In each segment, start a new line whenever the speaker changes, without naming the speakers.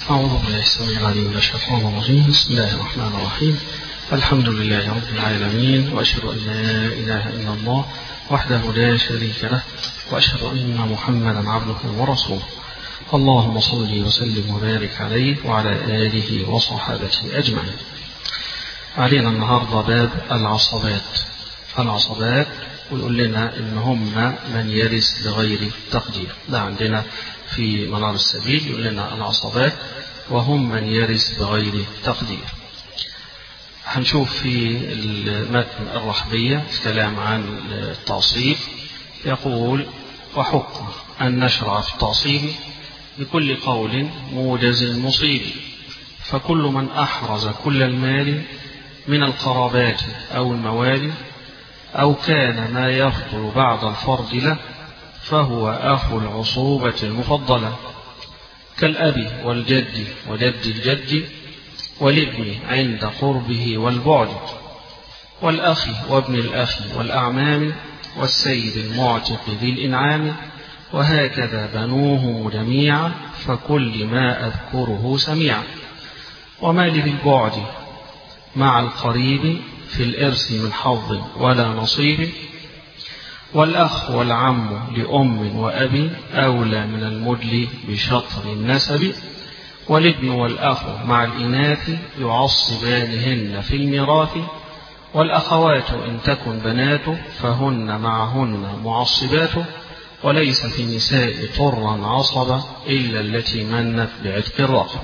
أعوذ بالله السميع العليم من الشيطان الرجيم بسم الله الرحمن الرحيم الحمد لله رب العالمين وأشهد أن لا إله إلا الله وحده لا شريك له وأشهد أن محمدا عبده ورسوله اللهم صل وسلم وبارك عليه وعلى آله وصحابته أجمعين علينا النهاردة باب العصبات العصبات ويقول لنا إن هم من يرث بغير تقدير ده عندنا في منار السبيل يقول لنا العصبات وهم من يرث بغير تقدير هنشوف في المتن الرحبية كلام عن التعصيب يقول وحكم أن نشرع في التعصيب بكل قول موجز مصيب فكل من أحرز كل المال من القرابات أو الموالي أو كان ما يفضل بعد الفرض له فهو أخو العصوبة المفضلة كالأب والجد وجد الجد والابن عند قربه والبعد والأخ وابن الأخ والأعمام والسيد المعتق ذي الإنعام وهكذا بنوه جميعا فكل ما أذكره سميعا وما للبعد مع القريب في الإرث من حظ ولا نصيب والأخ والعم لأم وأب أولى من المدل بشطر النسب والابن والأخ مع الإناث يعصبانهن في الميراث والأخوات إن تكن بنات فهن معهن معصبات وليس في النساء طرا عصبة إلا التي منت بعتق الرقب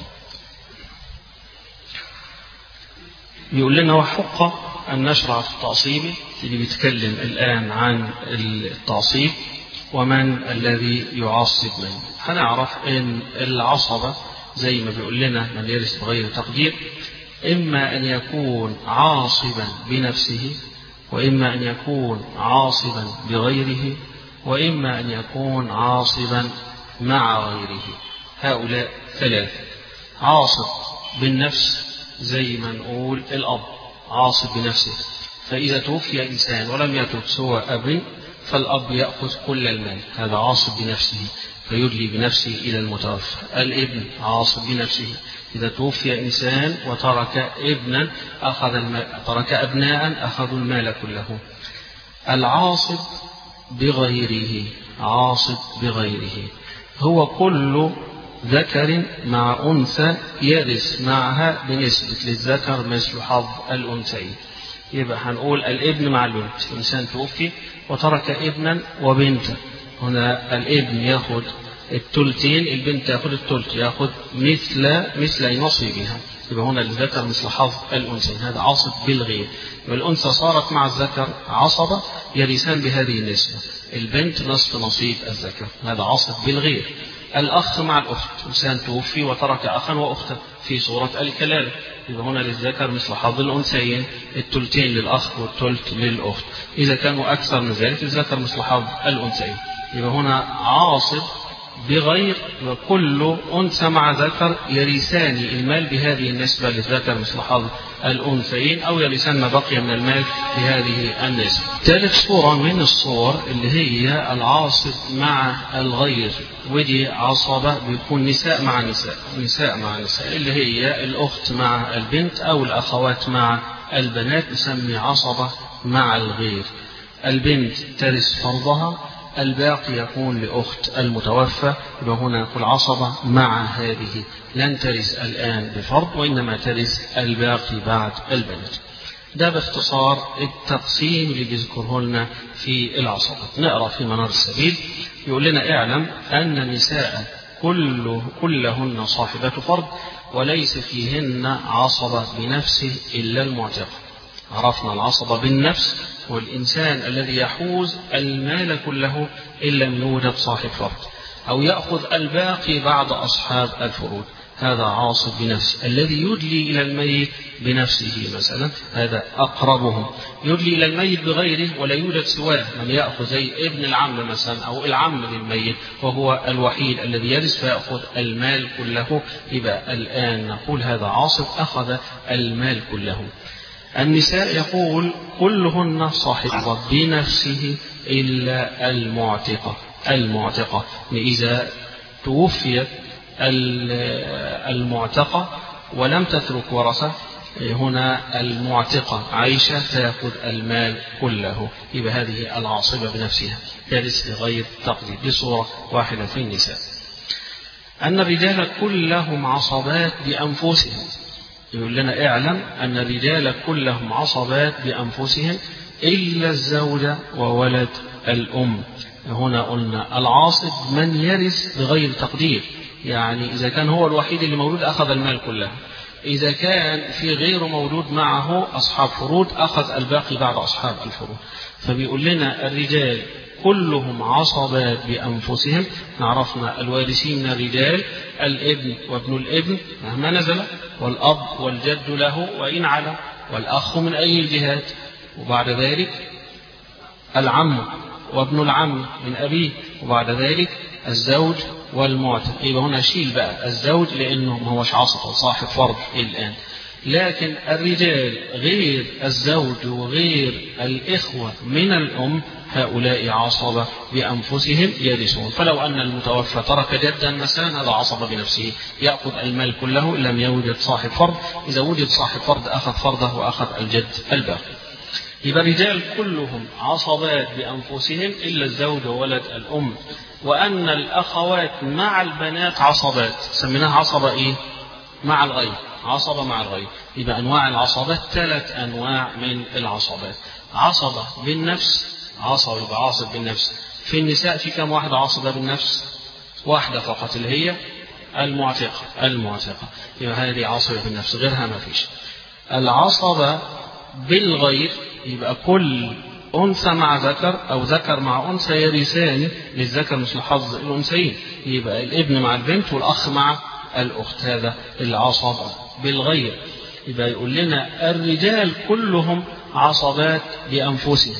يقول لنا وحق أن نشرع في التعصيب اللي بيتكلم الآن عن التعصيب ومن الذي يعصب من هنعرف أن العصبة زي ما بيقول لنا من يرث بغير تقدير إما أن يكون عاصبا بنفسه وإما أن يكون عاصبا بغيره وإما أن يكون عاصبا مع غيره هؤلاء ثلاثة عاصب بالنفس زي ما نقول الأب عاصب بنفسه فإذا توفي إنسان ولم يترك سوى أب فالأب يأخذ كل المال هذا عاصب بنفسه فيدلي بنفسه إلى المتوفى الابن عاصب بنفسه إذا توفي إنسان وترك ابنا أخذ المال ترك أبناء أخذوا المال كله العاصب بغيره عاصب بغيره هو كل ذكر مع أنثى يرث معها بنسبة للذكر مثل حظ الأنثيين يبقى هنقول الابن مع البنت إنسان توفي وترك ابنا وبنتا هنا الابن ياخذ التلتين البنت ياخذ التلت ياخذ مثل مثل نصيبها يبقى هنا الذكر مثل حظ الأنثيين هذا عاصب بالغير يبقى الأنثى صارت مع الذكر عصبة يرثان بهذه النسبة البنت نصف نصيب الذكر هذا عاصب بالغير الأخ مع الأخت إنسان توفي وترك أخا وأختا في صورة الكلالة يبقى هنا للذكر مثل حظ الأنثيين التلتين للأخ والتلت للأخت إذا كانوا أكثر من ذلك الذكر مثل حظ الأنثيين يبقى هنا عاصب بغير وكل أنثى مع ذكر يرثان المال بهذه النسبة للذكر مثل حظ الأنثيين أو يرثان ما بقي من المال بهذه النسبة. ثالث صورة من الصور اللي هي العاصب مع الغير ودي عصبة بيكون نساء مع نساء نساء مع نساء اللي هي الأخت مع البنت أو الأخوات مع البنات نسمي عصبة مع الغير البنت ترث فرضها الباقي يكون لأخت المتوفى يبقى هنا يقول عصبة مع هذه لن ترث الآن بفرض وإنما ترث الباقي بعد البنت ده باختصار التقسيم اللي بيذكره لنا في العصبة نقرأ في منار السبيل يقول لنا اعلم أن النساء كل كلهن صاحبة فرض وليس فيهن عصبة بنفسه إلا المعتقة عرفنا العصبة بالنفس والإنسان الذي يحوز المال كله إن لم يوجد صاحب فرض أو يأخذ الباقي بعد أصحاب الفروض هذا عاصب بنفسه الذي يدلي إلى الميت بنفسه مثلا هذا أقربهم يدلي إلى الميت بغيره ولا يوجد سواه من يأخذ زي ابن العم مثلا أو العم للميت وهو الوحيد الذي يرث فيأخذ المال كله يبقى الآن نقول هذا عاصب أخذ المال كله النساء يقول كلهن صاحبة بنفسه إلا المعتقة المعتقة إذا توفيت المعتقة ولم تترك ورثة هنا المعتقة عايشة تأخذ المال كله يبقى هذه العاصبة بنفسها يرث بغير تقدير دي صورة واحدة في النساء أن الرجال كلهم عصبات بأنفسهم يقول لنا اعلم أن الرجال كلهم عصبات بأنفسهم إلا الزوجة وولد الأم هنا قلنا العاصب من يرث بغير تقدير يعني إذا كان هو الوحيد اللي مولود أخذ المال كله إذا كان في غير مولود معه أصحاب فروض أخذ الباقي بعد أصحاب الفروض فبيقول لنا الرجال كلهم عصبات بأنفسهم عرفنا الوارثين من الرجال الابن وابن الابن مهما نزل والأب والجد له وإن على والأخ من أي الجهات وبعد ذلك العم وابن العم من أبيه وبعد ذلك الزوج والمعتق يبقى هنا شيل بقى الزوج لأنه ما هوش عصبة صاحب فرض الآن لكن الرجال غير الزوج وغير الإخوة من الأم هؤلاء عصبة بأنفسهم يرثون فلو أن المتوفى ترك جدا مثلا هذا عصبة بنفسه يأخذ المال كله لم يوجد صاحب فرض إذا وجد صاحب فرض أخذ فرضه وأخذ الجد الباقي يبقى الرجال كلهم عصبات بأنفسهم إلا الزوج وولد الأم وأن الأخوات مع البنات عصبات سميناها عصبة إيه؟ مع الغير عصبة مع الغير يبقى أنواع العصبات ثلاث أنواع من العصبات عصبة بالنفس عصبة يبقى عاصب بالنفس في النساء في كم واحدة عصبة بالنفس واحدة فقط اللي هي المعتقة المعتقة يبقى هذه عصبة بالنفس غيرها ما فيش العصبة بالغير يبقى كل أنثى مع ذكر أو ذكر مع أنثى يرثان للذكر مثل حظ الأنثيين يبقى الابن مع البنت والأخ مع الأخت هذا العصبة بالغير يبقى يقول لنا الرجال كلهم عصبات بأنفسهم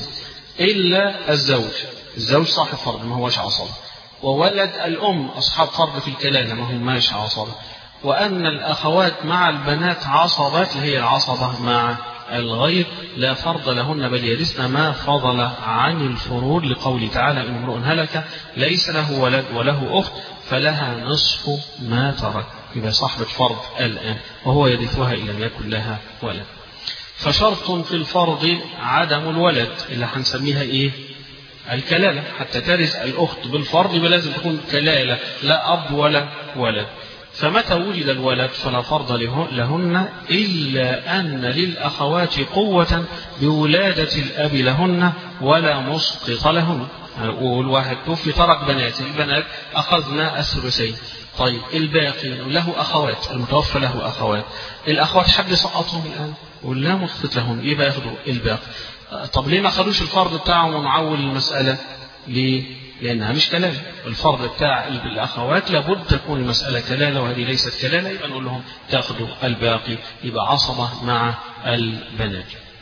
إلا الزوج الزوج صاحب فرض ما هوش عصبة وولد الأم أصحاب فرض في الكلالة ما هماش عصبة وأن الأخوات مع البنات عصبات اللي هي العصبة مع الغير لا فرض لهن بل يرثن ما فضل عن الفروض لقوله تعالى إن امرؤ هلك ليس له ولد وله أخت فلها نصف ما ترك يبقى صاحبة فرض الآن وهو يرثها إن لم يكن لها ولد فشرط في الفرض عدم الولد اللي هنسميها إيه الكلالة حتى ترث الأخت بالفرض يبقى لازم تكون كلالة لا أب ولا ولد فمتى وجد الولد فلا فرض لهن إلا أن للأخوات قوة بولادة الأب لهن ولا مسقط لهن والواحد توفي ترك بنات البنات أخذنا الثلثين طيب الباقي له أخوات المتوفى له أخوات الأخوات حد سقطهم الآن ولا مسقط لهن يبقى ياخدوا الباقي طب ليه ما خدوش الفرض بتاعهم ونعول المسألة ليه لأنها مش كلالة الفرض بتاع الأخوات لابد تكون المسألة كلالة وهذه ليست كلالة يبقى نقول لهم تاخذوا الباقي يبقى عصبة مع البنات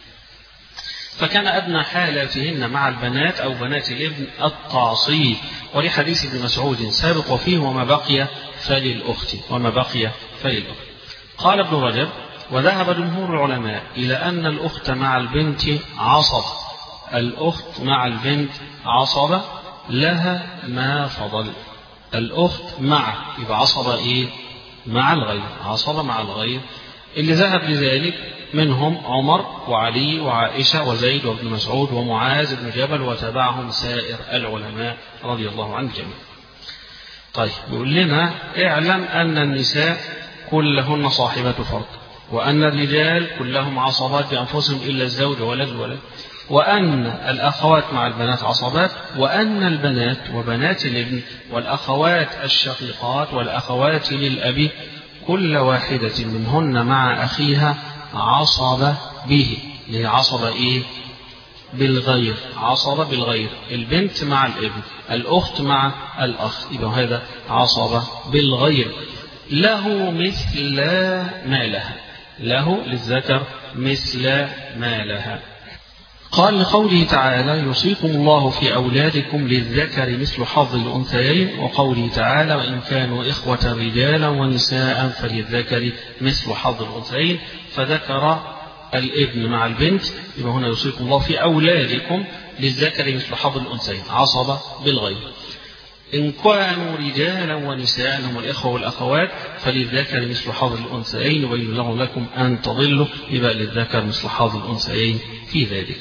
فكان أدنى حالاتهن مع البنات أو بنات الابن التعصيب ولحديث ابن مسعود سابق وفيه وما بقي فللأخت وما بقي فللأخت قال ابن رجب وذهب جمهور العلماء إلى أن الأخت مع البنت عصبة الأخت مع البنت عصبة لها ما فضل الأخت مع يبقى عصبة إيه مع الغير عصبة مع الغير اللي ذهب لذلك منهم عمر وعلي وعائشة وزيد وابن مسعود ومعاذ بن جبل وتبعهم سائر العلماء رضي الله عن الجميع طيب يقول لنا اعلم أن النساء كلهن صاحبة فرض وأن الرجال كلهم عصبات بأنفسهم إلا الزوج ولد الولد وأن الأخوات مع البنات عصبات وأن البنات وبنات الابن والأخوات الشقيقات والأخوات للأب كل واحدة منهن مع أخيها عصبة به اللي عصبة إيه بالغير عصبة بالغير البنت مع الابن الأخت مع الأخ يبقى هذا عصبة بالغير له مثل ما لها له للذكر مثل ما لها قال لقوله تعالى يوصيكم الله في أولادكم للذكر مثل حظ الأنثيين وقوله تعالى وإن كانوا إخوة رجالا ونساء فللذكر مثل حظ الأنثيين فذكر الابن مع البنت يبقى هنا يوصيكم الله في أولادكم للذكر مثل حظ الأنثيين عصبة بالغير إن كانوا رجالا ونساء هم الإخوة والأخوات فللذكر مثل حظ الأنثيين وإن له لكم أن تضلوا يبقى للذكر مثل حظ الأنثيين في ذلك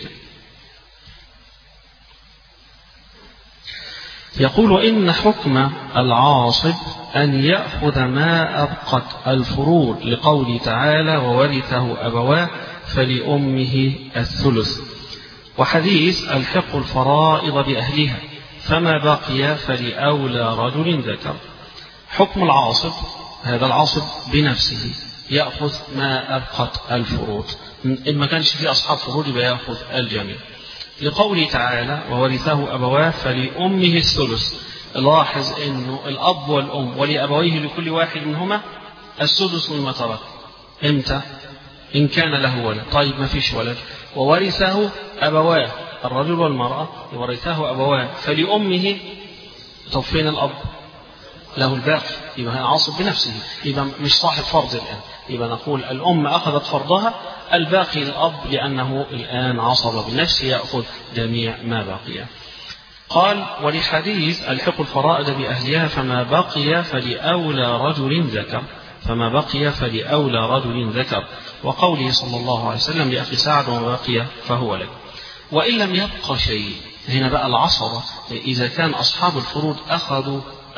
يقول إن حكم العاصب أن يأخذ ما أبقت الفروض لقوله تعالى وورثه أبواه فلأمه الثلث وحديث الحق الفرائض بأهلها فما بقي فلأولى رجل ذكر حكم العاصب هذا العاصب بنفسه يأخذ ما أبقت الفروض إن ما كانش في أصحاب فروض يبقى يأخذ الجميع لقوله تعالى وورثه أبواه فلأمه الثلث لاحظ أنه الأب والأم ولأبويه لكل واحد منهما السدس مما ترك إمتى إن كان له ولد طيب ما فيش ولد وورثه أبواه الرجل والمرأة ورثه أبواه فلأمه طب فين الأب له الباقي يبقى عاصب بنفسه يبقى مش صاحب فرض الآن يبقى نقول الأم أخذت فرضها الباقي للأب لأنه الآن عصب بنفسه يأخذ جميع ما بقي قال ولحديث الحق الفرائض بأهلها فما بقي فلأولى رجل ذكر فما بقي فلأولى رجل ذكر وقوله صلى الله عليه وسلم لأخي سعد وما بقي فهو لك وإن لم يبق شيء هنا بقى العصبة إذا كان أصحاب الفروض أخذوا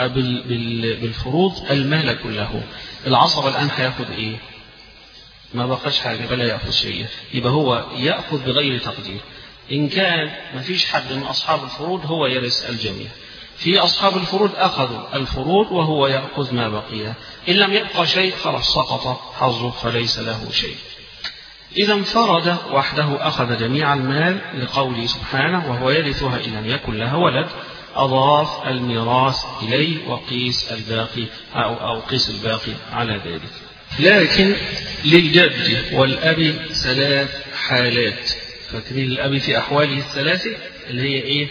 بالفروض المال كله العصبة الآن هياخد إيه ما بقاش حاجة فلا يأخذ شيء يبقى هو يأخذ بغير تقدير إن كان ما فيش حد من أصحاب الفروض هو يرث الجميع في أصحاب الفروض أخذوا الفروض وهو يأخذ ما بقي إن لم يبقى شيء خلاص سقط حظه فليس له شيء إذا انفرد وحده أخذ جميع المال لقوله سبحانه وهو يرثها إن لم يكن لها ولد أضاف الميراث إليه وقيس الباقي أو, أو قيس الباقي على ذلك لكن للجد والأب ثلاث حالات فاكرين الأب في أحواله الثلاثة اللي هي إيه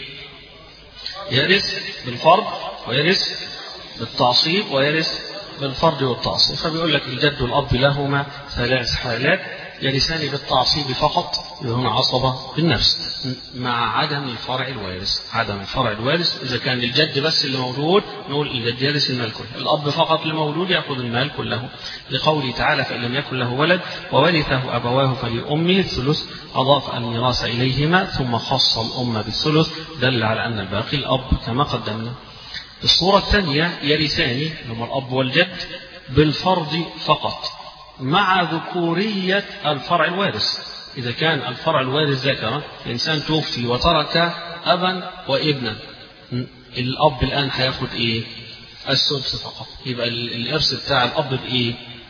يرث بالفرض ويرث بالتعصيب ويرث بالفرض والتعصيب فبيقول لك الجد والأب لهما ثلاث حالات يرثان بالتعصيب فقط هنا عصبة بالنفس مع عدم الفرع الوارث عدم الفرع الوارث إذا كان الجد بس اللي موجود نقول الجد يرث المال كله الأب فقط اللي موجود يأخذ المال كله لقوله تعالى فإن لم يكن له ولد وورثه أبواه فلأمه الثلث أضاف الميراث إليهما ثم خص الأم بالثلث دل على أن الباقي الأب كما قدمنا الصورة الثانية يرثان هما الأب والجد بالفرض فقط مع ذكورية الفرع الوارث إذا كان الفرع الوارث ذكرا الإنسان توفي وترك أبا وابنا الأب الآن هياخد إيه؟ السدس فقط يبقى الإرث بتاع الأب بإيه؟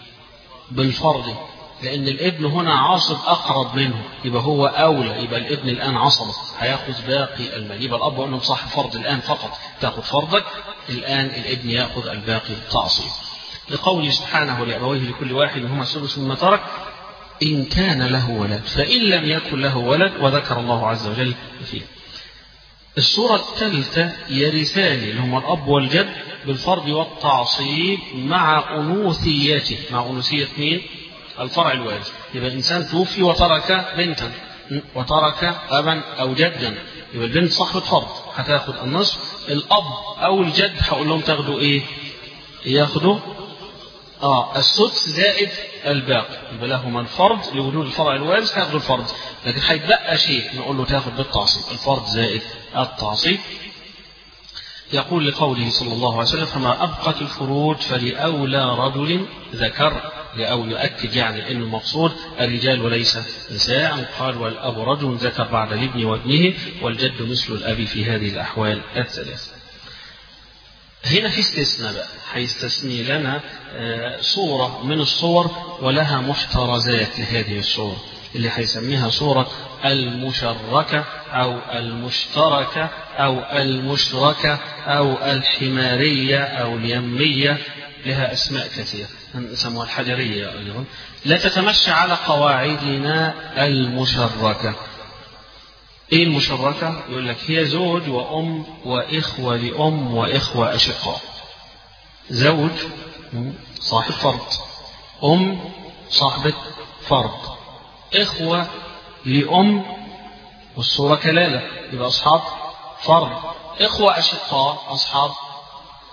بالفرض لأن الابن هنا عاصب أقرب منه يبقى هو أولى يبقى الابن الآن عصبة هياخذ باقي المال يبقى الأب وأنه صاحب فرض الآن فقط تاخذ فرضك الآن الابن يأخذ الباقي تعصيب لقوله سبحانه لأبويه لكل واحد منهما السدس مما ترك إن كان له ولد فإن لم يكن له ولد وذكر الله عز وجل فيه الصورة الثالثة يرثان اللي هما الأب والجد بالفرض والتعصيب مع أنوثيته مع أنوثية مين؟ الفرع الوارث يبقى الإنسان توفي وترك بنتا وترك أبا أو جدا يبقى البنت صاحبة فرض هتاخد النصف الأب أو الجد هقول لهم تاخدوا إيه؟ ياخدوا اه السدس زائد الباقي يبقى لهما الفرض لوجود الفرع الوارث هياخدوا الفرض لكن هيتبقى شيء نقول له تاخد بالتعصيب الفرض زائد التعصيب يقول لقوله صلى الله عليه وسلم فما أبقت الفروج فلأولى رجل ذكر أو يؤكد يعني أن المقصود الرجال وليس نساء قال والأب رجل ذكر بعد الابن وابنه والجد مثل الأب في هذه الأحوال الثلاث هنا في استثناء بقى هيستثني لنا صورة من الصور ولها محترزات لهذه الصورة اللي هيسميها صورة المشركة أو المشتركة أو المشركة أو الحمارية أو اليمية لها أسماء كثيرة نسموها الحجرية أيضا لا تتمشى على قواعدنا المشركة ايه المشركة؟ يقول لك هي زوج وأم وإخوة لأم وإخوة أشقاء. زوج صاحب فرض. أم صاحبة فرض. إخوة لأم والصورة كلالة يبقى أصحاب فرض. إخوة أشقاء أصحاب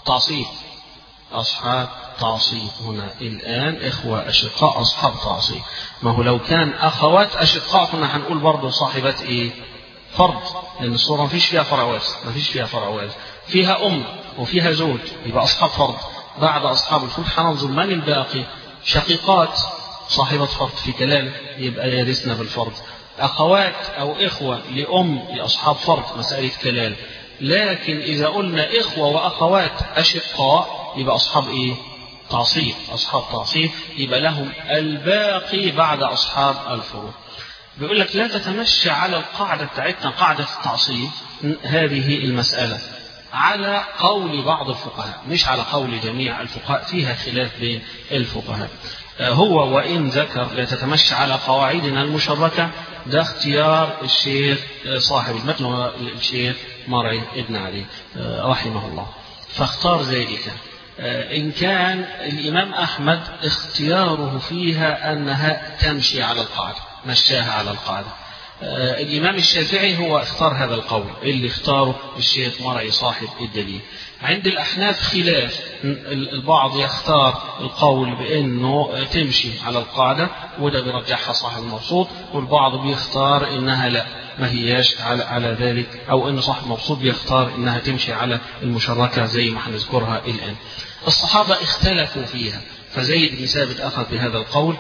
تعصيب أصحاب تعصيب هنا الآن إخوة أشقاء أصحاب تعصيب ما هو لو كان أخوات أشقاء كنا هنقول برضه صاحبات إيه فرض لأن الصورة ما فيش فيها فرع وارث ما فيش فيها فرع وارث فيها أم وفيها زوج يبقى أصحاب فرض بعد أصحاب الفرد هننظر من الباقي شقيقات صاحبة فرض في كلام يبقى يرثنا بالفرض أخوات أو إخوة لأم لأصحاب فرض مسألة كلام لكن إذا قلنا إخوة وأخوات أشقاء يبقى أصحاب إيه؟ تعصيب أصحاب تعصيب يبقى لهم الباقي بعد أصحاب الفروض بيقول لك لا تتمشى على القاعدة بتاعتنا قاعدة التعصيب هذه المسألة على قول بعض الفقهاء مش على قول جميع الفقهاء فيها خلاف بين الفقهاء هو وإن ذكر لا تتمشى على قواعدنا المشركة ده اختيار الشيخ صاحب المتن هو الشيخ مرعي ابن علي رحمه الله فاختار ذلك إن كان الإمام أحمد اختياره فيها أنها تمشي على القاعدة مشاها على القاعدة الإمام الشافعي هو اختار هذا القول اللي اختاره الشيخ مرعي صاحب الدليل عند الأحناف خلاف البعض يختار القول بأنه تمشي على القاعدة وده بيرجحها صاحب المبسوط والبعض بيختار إنها لا ما هياش على, على ذلك أو أن صاحب المبسوط بيختار إنها تمشي على المشركة زي ما هنذكرها الآن الصحابة اختلفوا فيها فزيد بن ثابت أخذ بهذا القول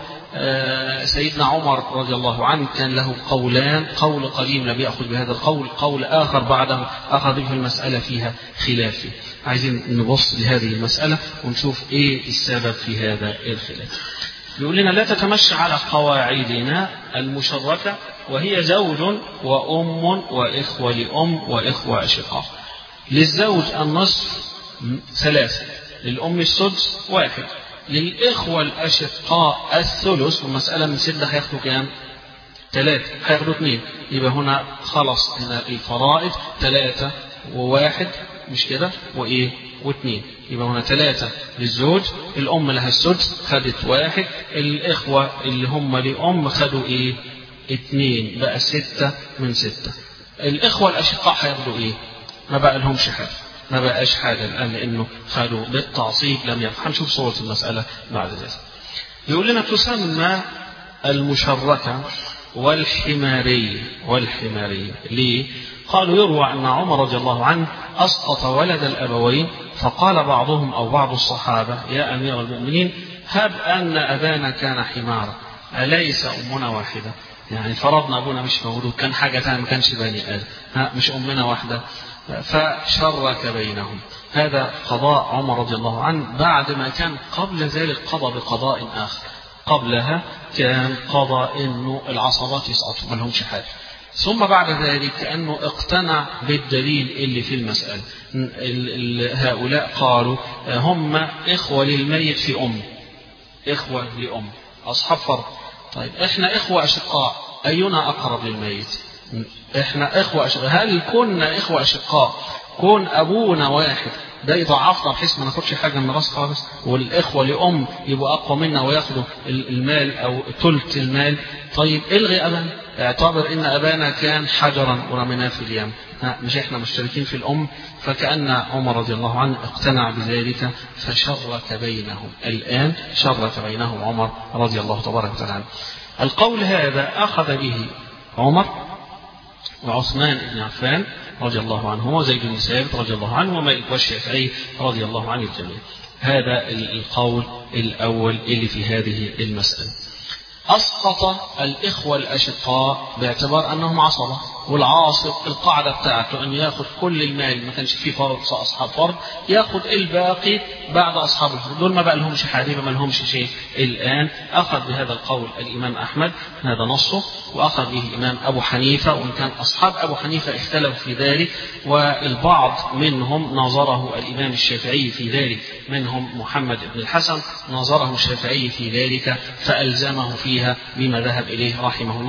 سيدنا عمر رضي الله عنه كان له قولان قول قديم لم يأخذ بهذا القول قول آخر بعده أخذ به المسألة فيها خلاف عايزين نبص لهذه المسألة ونشوف إيه السبب في هذا الخلاف يقول لنا لا تتمشى على قواعدنا المشركة وهي زوج وأم وإخوة لأم وإخوة أشقاء للزوج النصف ثلاثة للأم السدس واحد للإخوة الأشقاء الثلث والمسألة من ستة هياخدوا كام؟ ثلاثة هياخدوا اثنين يبقى هنا خلص هنا الفرائض ثلاثة وواحد مش كده وإيه؟ واثنين يبقى هنا ثلاثة للزوج الأم لها السدس خدت واحد الإخوة اللي هم لأم خدوا إيه؟ اثنين بقى ستة من ستة الإخوة الأشقاء هياخدوا إيه؟ ما بقى لهمش حاجة ما بقاش حاجة الآن لأنه خدوا بالتعصيب لم يبقى هنشوف صورة المسألة بعد ذلك يقول لنا تسمى المشركة والحمارية والحمارية ليه؟ قالوا يروى أن عمر رضي الله عنه أسقط ولد الأبوين فقال بعضهم أو بعض الصحابة يا أمير المؤمنين هب أن أبانا كان حمارا أليس أمنا واحدة يعني فرضنا أبونا مش موجود كان حاجة ثانية ما كانش بني آدم ها مش أمنا واحدة فشرك بينهم هذا قضاء عمر رضي الله عنه بعد ما كان قبل ذلك قضى بقضاء آخر قبلها كان قضى انه العصبات يسقطوا ما لهمش حاجه ثم بعد ذلك كانه اقتنع بالدليل اللي في المساله هؤلاء قالوا هم اخوه للميت في ام اخوه لام اصحاب فرض طيب احنا اخوه اشقاء اينا اقرب للميت احنا اخوه اشقاء هل كنا اخوه اشقاء كون ابونا واحد ده يضعفنا بحيث ما ناخدش حاجه من راس خالص والاخوه لام يبقوا اقوى منا وياخدوا المال او ثلث المال طيب الغي ابانا اعتبر ان ابانا كان حجرا ورميناه في اليم مش احنا مشتركين في الام فكان عمر رضي الله عنه اقتنع بذلك فشرك بينهم الان شرك بينهم عمر رضي الله تبارك وتعالى عنه القول هذا اخذ به عمر وعثمان بن عفان رضي الله عنه وزيد بن ثابت رضي الله عنه ومالك والشافعي رضي الله عن الجميع هذا القول الأول اللي في هذه المسألة أسقط الإخوة الأشقاء باعتبار أنهم عصبة والعاصب القاعدة بتاعته أن ياخذ كل المال ما كانش فيه فرض أصحاب فرض ياخذ الباقي بعد أصحاب الفرض دول ما بقى لهمش حاجة ما لهمش شيء الآن أخذ بهذا القول الإمام أحمد هذا نصه وأخذ به الإمام أبو حنيفة وإن كان أصحاب أبو حنيفة اختلفوا في ذلك والبعض منهم نظره الإمام الشافعي في ذلك منهم محمد بن الحسن نظره الشافعي في ذلك فألزمه فيها بما ذهب إليه رحمه الله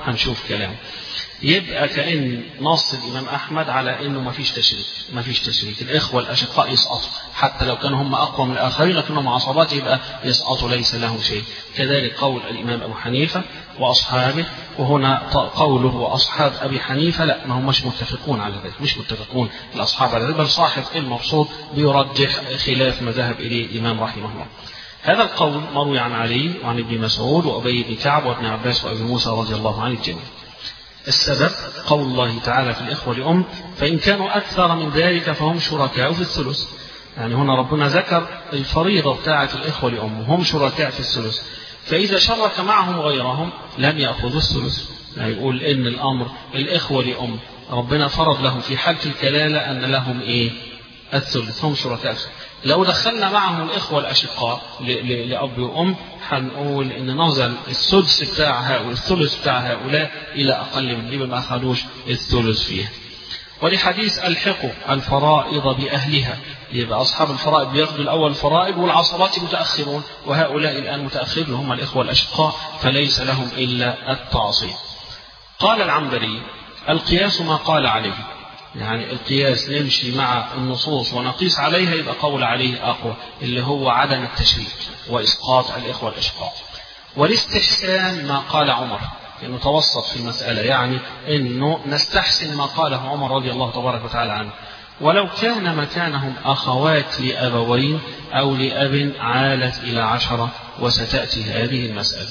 هنشوف كلامه يبقى كأن نص الإمام أحمد على أنه ما فيش تشريك ما فيش تشريك الإخوة الأشقاء يسقطوا حتى لو كانوا هم أقوى من الآخرين لكنهم عصبات يبقى يسقطوا ليس لهم شيء كذلك قول الإمام أبو حنيفة وأصحابه وهنا قوله وأصحاب أبي حنيفة لا ما هم مش متفقون على ذلك مش متفقون الأصحاب على ذلك بل صاحب المبسوط بيرجح خلاف ما ذهب إليه الإمام رحمه الله هذا القول مروي عن علي وعن ابن مسعود وأبي بن كعب وابن عباس وأبي موسى رضي الله عن الجميع السبب قول الله تعالى في الإخوة لأم فإن كانوا أكثر من ذلك فهم شركاء في الثلث يعني هنا ربنا ذكر الفريضة بتاعة الإخوة لأم وهم شركاء في الثلث فإذا شرك معهم غيرهم لم يأخذوا الثلث يعني يقول إن الأمر الإخوة لأم ربنا فرض لهم في حالة الكلالة أن لهم إيه الثلث هم شركاء لو دخلنا معهم الإخوة الأشقاء لأب وأم هنقول إن نزل السدس بتاع هؤلاء الثلث بتاع هؤلاء إلى أقل من دي ما أخذوش الثلث فيها ولحديث الحقوا الفرائض بأهلها يبقى أصحاب الفرائض بياخذوا الأول الفرائض والعصبات متأخرون وهؤلاء الآن متأخرون هم الإخوة الأشقاء فليس لهم إلا التعصيب قال العنبري القياس ما قال عليه يعني القياس نمشي مع النصوص ونقيس عليها يبقى قول عليه أقوى اللي هو عدم التشريك وإسقاط الإخوة الأشقاء والاستحسان ما قال عمر انه توسط في المسألة يعني انه نستحسن ما قاله عمر رضي الله تبارك وتعالى عنه ولو كان مكانهم أخوات لأبوين أو لأب عالت إلى عشرة وستأتي هذه المسألة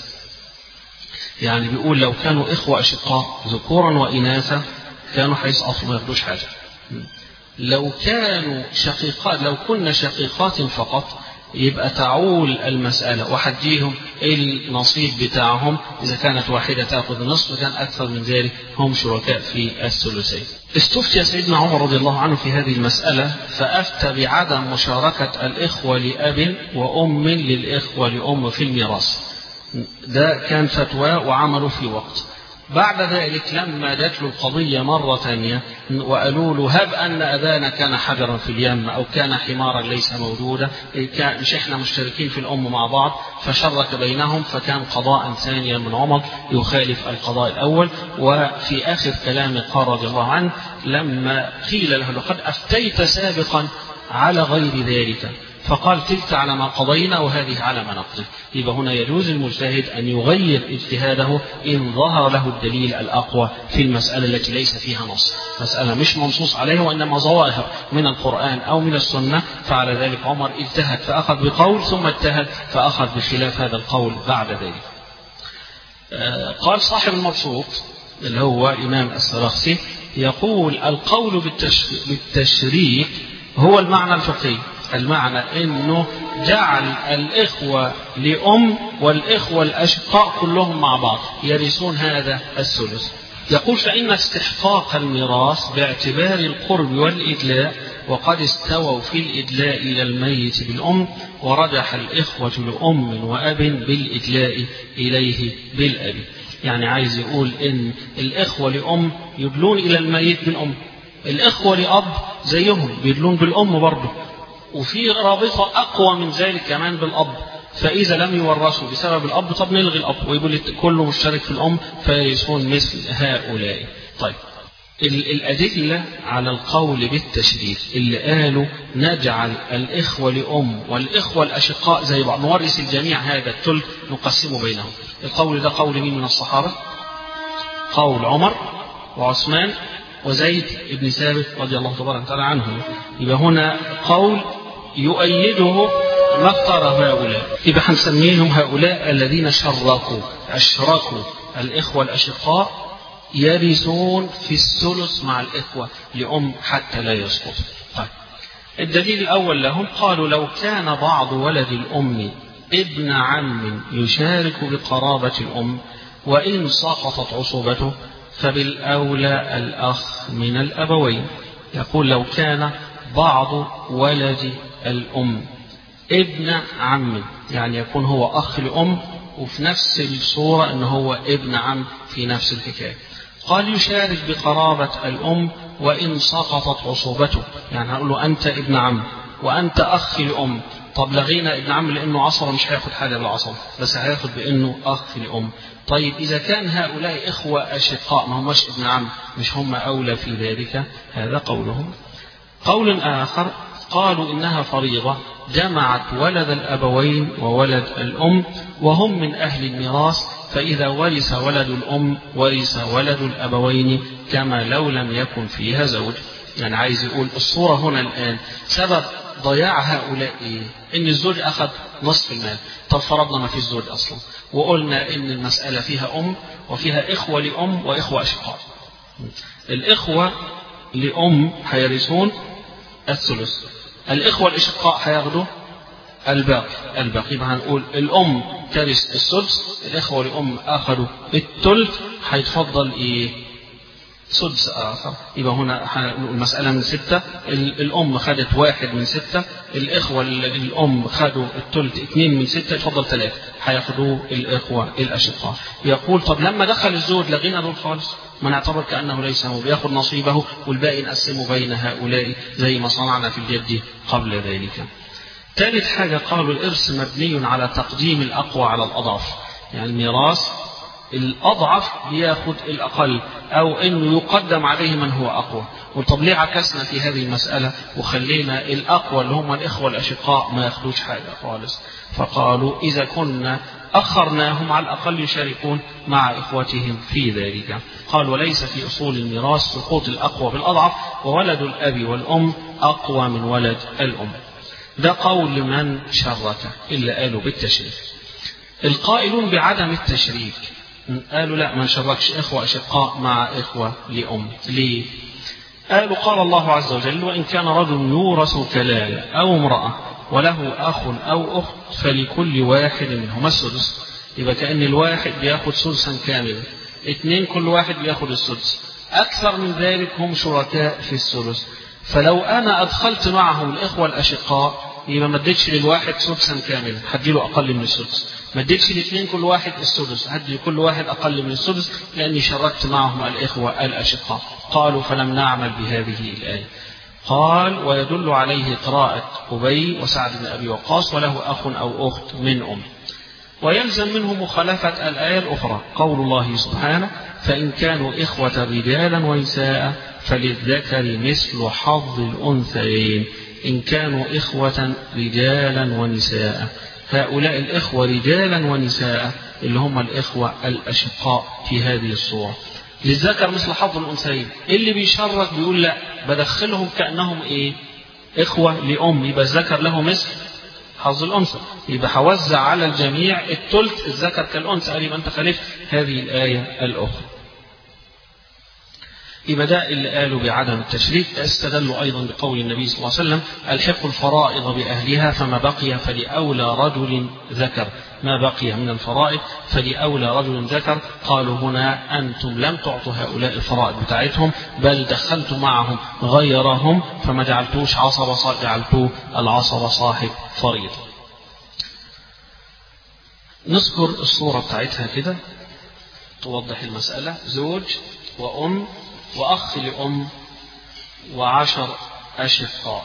يعني بيقول لو كانوا إخوة أشقاء ذكورا وإناثا كانوا هيسقطوا ما ياخدوش حاجة لو كانوا شقيقات لو كنا شقيقات فقط يبقى تعول المسألة وحديهم النصيب بتاعهم إذا كانت واحدة تأخذ النصف وكان أكثر من ذلك هم شركاء في الثلثين استفتي سيدنا عمر رضي الله عنه في هذه المسألة فأفتى بعدم مشاركة الإخوة لأب وأم للإخوة لأم في الميراث ده كان فتوى وعمله في وقت بعد ذلك لما جات له القضية مرة ثانية وقالوا له هب أن أبانا كان حجرا في اليم أو كان حمارا ليس موجودا مش إحنا مشتركين في الأم مع بعض فشرك بينهم فكان قضاء ثانيا من عمر يخالف القضاء الأول وفي آخر كلام قال رضي الله عنه لما قيل له لقد أفتيت سابقا على غير ذلك فقال تلك على ما قضينا وهذه على ما نقضي يبقى هنا يجوز المجتهد أن يغير اجتهاده إن ظهر له الدليل الأقوى في المسألة التي ليس فيها نص مسألة مش منصوص عليها وإنما ظواهر من القرآن أو من السنة فعلى ذلك عمر اجتهد فأخذ بقول ثم اجتهد فأخذ بخلاف هذا القول بعد ذلك قال صاحب المبسوط اللي هو إمام السرخسي يقول القول بالتشريك هو المعنى الفقهي المعنى انه جعل الاخوه لام والاخوه الاشقاء كلهم مع بعض يرثون هذا الثلث يقول فان استحقاق الميراث باعتبار القرب والادلاء وقد استووا في الادلاء الى الميت بالام ورجح الاخوه لام واب بالادلاء اليه بالاب يعني عايز يقول ان الاخوه لام يدلون الى الميت بالام الاخوه لاب زيهم بيدلون بالام برضه وفي رابطة أقوى من ذلك كمان بالأب فإذا لم يورثوا بسبب الأب طب نلغي الأب ويقول كله مشترك في الأم فيرثون مثل هؤلاء طيب الأدلة على القول بالتشريك اللي قالوا نجعل الإخوة لأم والإخوة الأشقاء زي بعض نورث الجميع هذا الثلث نقسمه بينهم القول ده قول مين من الصحابة قول عمر وعثمان وزيد بن ثابت رضي الله تبارك وتعالى عنهم يبقى هنا قول يؤيده ما اختاره هؤلاء يبقى هنسميهم هؤلاء الذين شركوا أشركوا الإخوة الأشقاء يرثون في الثلث مع الإخوة لأم حتى لا يسقط طيب الدليل الأول لهم قالوا لو كان بعض ولد الأم ابن عم يشارك بقرابة الأم وإن سقطت عصوبته فبالأولى الأخ من الأبوين يقول لو كان بعض ولد الأم ابن عم يعني يكون هو أخ لأم وفي نفس الصورة أنه هو ابن عم في نفس الحكاية قال يشارك بقرابة الأم وإن سقطت عصوبته يعني هقول له أنت ابن عم وأنت أخ لأم طب لغينا ابن عم لانه عصبه مش هياخد حاجه بالعصبه بس هياخد بانه اخ لام طيب اذا كان هؤلاء اخوه اشقاء ما هماش ابن عم مش هم اولى في ذلك هذا قولهم قول اخر قالوا انها فريضه جمعت ولد الابوين وولد الام وهم من اهل الميراث فاذا ورث ولد الام ورث ولد الابوين كما لو لم يكن فيها زوج يعني عايز يقول الصوره هنا الان سبب ضياع هؤلاء إيه؟ إن الزوج أخذ نصف المال طب فرضنا ما فيش زوج أصلا وقلنا إن المسألة فيها أم وفيها إخوة لأم وإخوة أشقاء الإخوة لأم هيرثون الثلث الإخوة الأشقاء هياخدوا الباقي الباقي يبقى هنقول الأم ترث السدس الإخوة لأم أخذوا الثلث هيتفضل إيه سدس آخر يبقى هنا المسألة من ستة الأم خدت واحد من ستة الإخوة الأم خدوا الثلث اثنين من ستة يفضل ثلاثة هياخدوه الإخوة الأشقاء يقول طب لما دخل الزوج لغينا دول خالص ما نعتبر كأنه ليس هو بياخد نصيبه والباقي نقسمه بين هؤلاء زي ما صنعنا في الجد قبل ذلك ثالث حاجة قالوا الإرث مبني على تقديم الأقوى على الأضعف يعني الميراث الأضعف بياخد الأقل أو إنه يقدم عليه من هو أقوى وطب ليه عكسنا في هذه المسألة وخلينا الأقوى اللي هم الإخوة الأشقاء ما ياخدوش حاجة خالص فقالوا إذا كنا أخرناهم على الأقل يشاركون مع إخوتهم في ذلك قال وليس في أصول الميراث سقوط الأقوى بالأضعف وولد الأب والأم أقوى من ولد الأم ده قول من شرك إلا قالوا بالتشريك القائلون بعدم التشريك قالوا لا ما نشركش إخوة أشقاء مع إخوة لأم ليه قالوا قال الله عز وجل وإن كان رجل يورث كلالة أو امرأة وله أخ أو أخت فلكل واحد منهما السدس يبقى كأن الواحد بياخد سدسا كاملا اثنين كل واحد بياخد السدس أكثر من ذلك هم شركاء في السدس فلو أنا أدخلت معهم الإخوة الأشقاء يبقى ما اديتش للواحد سدسا كاملا هديله أقل من السدس ما اديتش الاثنين كل واحد السدس هدي لكل واحد أقل من السدس لأني شركت معهم الإخوة الأشقاء قالوا فلم نعمل بهذه الآية قال ويدل عليه قراءة أبي وسعد بن أبي وقاص وله أخ أو أخت من أم ويلزم منه مخالفة الآية الأخرى قول الله سبحانه فإن كانوا إخوة رجالا ونساء فللذكر مثل حظ الأنثيين إن كانوا إخوة رجالا ونساء هؤلاء الإخوة رجالا ونساء اللي هم الإخوة الأشقاء في هذه الصورة للذكر مثل حظ الأنثيين اللي بيشرك بيقول لا بدخلهم كأنهم إيه إخوة لأم يبقى الذكر له مثل حظ الأنثى يبقى هوزع على الجميع الثلث الذكر كالأنثى قال يبقى أنت خالفت هذه الآية الأخرى يبقى ده اللي قالوا بعدم التشريك استدلوا أيضا بقول النبي صلى الله عليه وسلم الحق الفرائض بأهلها فما بقي فلأولى رجل ذكر ما بقي من الفرائض فلأولى رجل ذكر قالوا هنا أنتم لم تعطوا هؤلاء الفرائض بتاعتهم بل دخلتم معهم غيرهم فما جعلتوش عصبة جعلتوه العصبة صاحب فريضة نذكر الصورة بتاعتها كده توضح المسألة زوج وأم وأخ لأم وعشر أشقاء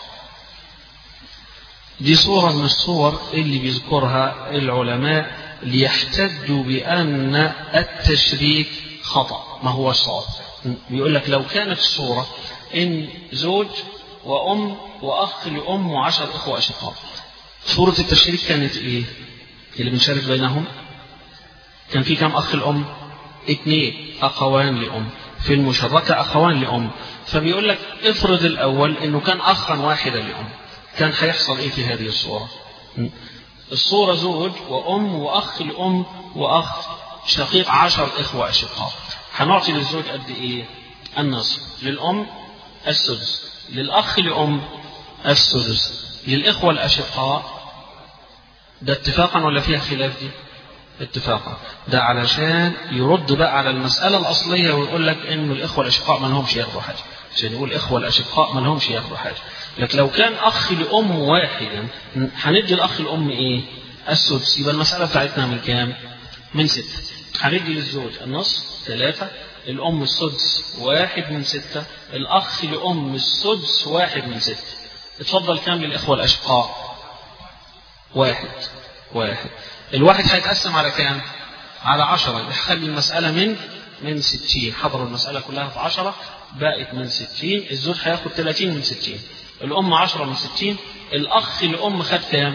دي صورة من الصور اللي بيذكرها العلماء ليحتجوا بأن التشريك خطأ ما هو صواب بيقول لك لو كانت الصورة إن زوج وأم وأخ لأم وعشر إخوة أشقاء صورة التشريك كانت إيه؟ اللي بنشارك بينهم كان في كم أخ الأم؟ اثنين أخوان لأم في المشركة أخوان لأم فبيقول لك افرض الأول إنه كان أخا واحدا لأم كان هيحصل إيه في هذه الصورة الصورة زوج وأم وأخ لأم وأخ شقيق عشر إخوة أشقاء هنعطي للزوج قد إيه النصف للأم السدس للأخ لأم السدس للإخوة الأشقاء ده اتفاقا ولا فيها خلاف دي اتفاقا ده علشان يرد بقى على المسألة الأصلية ويقول لك إنه الإخوة الأشقاء ما لهمش ياخدوا حاجة عشان يقول الإخوة الأشقاء ما لهمش ياخدوا حاجة لكن لو كان أخ لأم واحدا هندي الأخ الأم إيه؟ السدس يبقى المسألة بتاعتنا من كام؟ من ستة هندي للزوج النص ثلاثة الأم السدس واحد من ستة الأخ لأم السدس واحد من ستة اتفضل كام للإخوة الأشقاء؟ واحد واحد الواحد هيتقسم على كام على عشرة يخلي المسألة من من ستين حضروا المسألة كلها في عشرة بقت من ستين الزوج هياخد تلاتين من ستين الأم عشرة من ستين الأخ لأم خد كام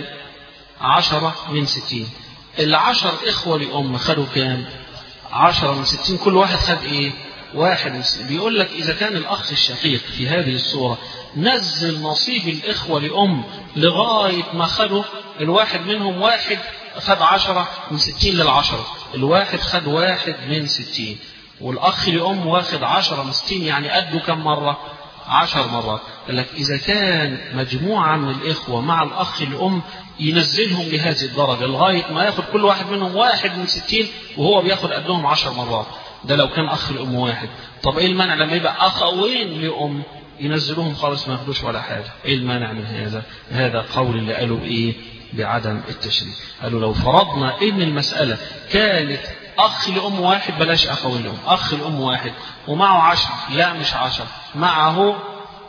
عشرة من ستين العشر إخوة لأم خدوا كام عشرة من ستين كل واحد خد إيه واحد من ستين بيقول لك إذا كان الأخ الشقيق في هذه الصورة نزل نصيب الإخوة لأم لغاية ما خدوا الواحد منهم واحد خد عشرة من ستين للعشرة الواحد خد واحد من ستين والأخ لأم واخد عشرة من ستين يعني قده كم مرة عشر مرات قال لك إذا كان مجموعة من الإخوة مع الأخ الأم ينزلهم لهذه الدرجة لغاية ما ياخد كل واحد منهم واحد من ستين وهو بياخد قدهم عشر مرات ده لو كان أخ الأم واحد طب إيه المانع لما يبقى أخوين لأم ينزلوهم خالص ما ياخدوش ولا حاجة إيه المانع من هذا هذا قول اللي قالوا إيه بعدم التشريك قالوا لو فرضنا إن المسألة كانت أخ لأم واحد بلاش أخوين لأم أخ لأم واحد ومعه عشر لا مش عشر معه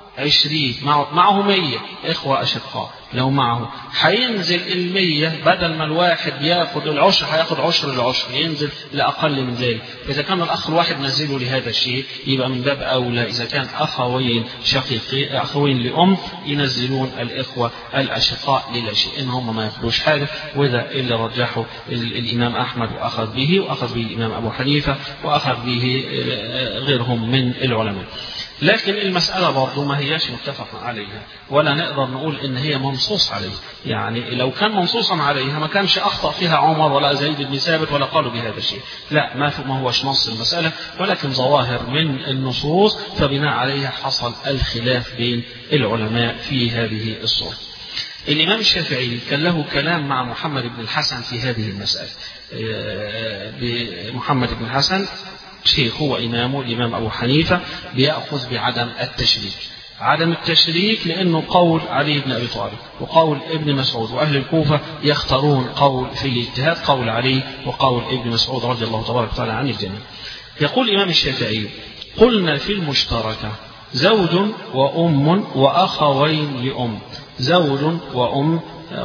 عشرين معه, معه مية إخوة أشقاء لو معه هينزل المية بدل ما الواحد بياخد العشر هياخد عشر العشر ينزل لأقل من ذلك إذا كان الأخ الواحد نزله لهذا الشيء يبقى من باب أولى إذا كان أخوين شقيقي أخوين لأم ينزلون الإخوة الأشقاء للا شيء إن هم ما ياخدوش حاجة وده اللي رجحه الإمام أحمد وأخذ به وأخذ به الإمام أبو حنيفة وأخذ به غيرهم من العلماء لكن المسألة برضه ما هياش متفق عليها ولا نقدر نقول إن هي منصوص عليها يعني لو كان منصوصا عليها ما كانش أخطأ فيها عمر ولا زيد بن ثابت ولا قالوا بهذا الشيء لا ما ما هوش نص المسألة ولكن ظواهر من النصوص فبناء عليها حصل الخلاف بين العلماء في هذه الصورة الإمام الشافعي كان له كلام مع محمد بن الحسن في هذه المسألة محمد بن الحسن شيخ هو إمامه الإمام أبو حنيفة بيأخذ بعدم التشريك عدم التشريك لأنه قول علي بن أبي طالب وقول ابن مسعود وأهل الكوفة يختارون قول في الاجتهاد قول علي وقول ابن مسعود رضي الله تبارك وتعالى عن الجميع يقول الإمام الشافعي قلنا في المشتركة زوج وأم وأخوين لأم زوج وأم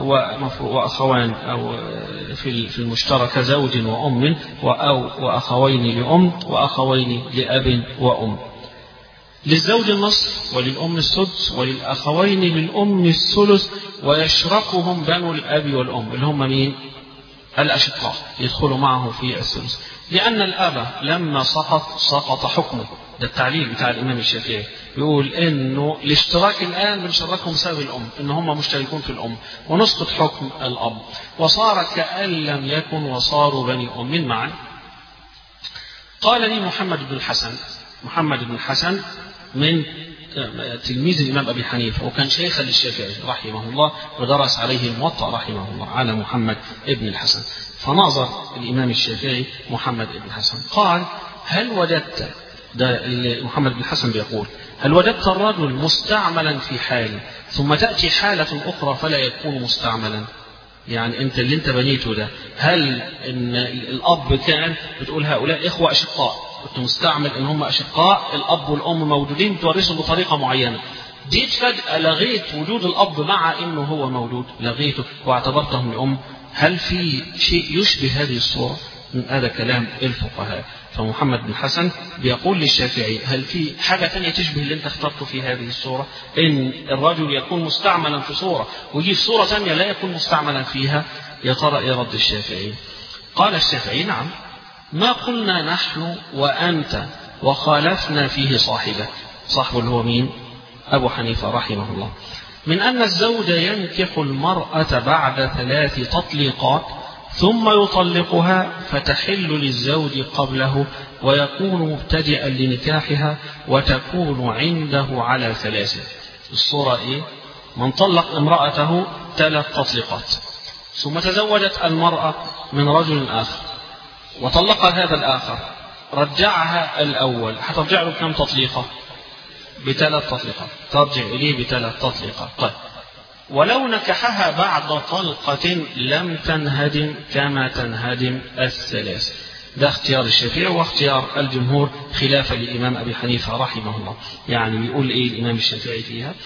وأخوان أو في المشتركة زوج وأم أو وأخوين لأم وأخوين لأب وأم للزوج النصف وللأم السدس وللأخوين للأم الثلث ويشركهم بنو الأب والأم اللي هم مين؟ الأشقاء يدخلوا معه في الثلث لأن الأب لما سقط سقط حكمه ده التعليل بتاع الإمام الشافعي يقول إنه الاشتراك الآن بنشركهم بسبب الأم إن هم مشتركون في الأم ونسقط حكم الأب وصار كأن لم يكن وصاروا بني أم معا قال لي محمد بن الحسن محمد بن الحسن من تلميذ الإمام أبي حنيفة وكان شيخا للشافعي رحمه الله ودرس عليه الموطأ رحمه الله على محمد بن الحسن فناظر الإمام الشافعي محمد بن الحسن قال هل وجدت ده اللي محمد بن الحسن بيقول هل وجدت الرجل مستعملا في حال ثم تأتي حالة أخرى فلا يكون مستعملا يعني انت اللي انت بنيته ده هل ان الاب كان بتقول هؤلاء اخوه اشقاء كنت مستعمل ان هم اشقاء الاب والام موجودين تورثهم بطريقه معينه جيت فجاه لغيت وجود الاب مع انه هو موجود لغيته واعتبرتهم الام هل في شيء يشبه هذه الصوره هذا كلام الفقهاء فمحمد بن حسن بيقول للشافعي هل في حاجة تانية تشبه اللي انت اخترته في هذه الصورة ان الرجل يكون مستعملا في صورة ويجي في صورة تانية لا يكون مستعملا فيها يا ترى ايه رد الشافعي قال الشافعي نعم ما قلنا نحن وأنت وخالفنا فيه صاحبه صاحبه اللي هو مين أبو حنيفة رحمه الله من أن الزوج ينكح المرأة بعد ثلاث تطليقات ثم يطلقها فتحل للزوج قبله ويكون مبتدئا لنكاحها وتكون عنده على ثلاثة الصورة إيه؟ من طلق امرأته ثلاث تطليقات ثم تزوجت المرأة من رجل آخر وطلق هذا الآخر رجعها الأول هترجع له كم تطليقة بثلاث تطليقات ترجع إليه بثلاث تطليقات طيب ولو نكحها بعد طلقة لم تنهدم كما تنهدم الثلاث ده اختيار الشافعي واختيار الجمهور خلافا للإمام أبي حنيفة رحمه الله يعني بيقول إيه الإمام الشافعي فيها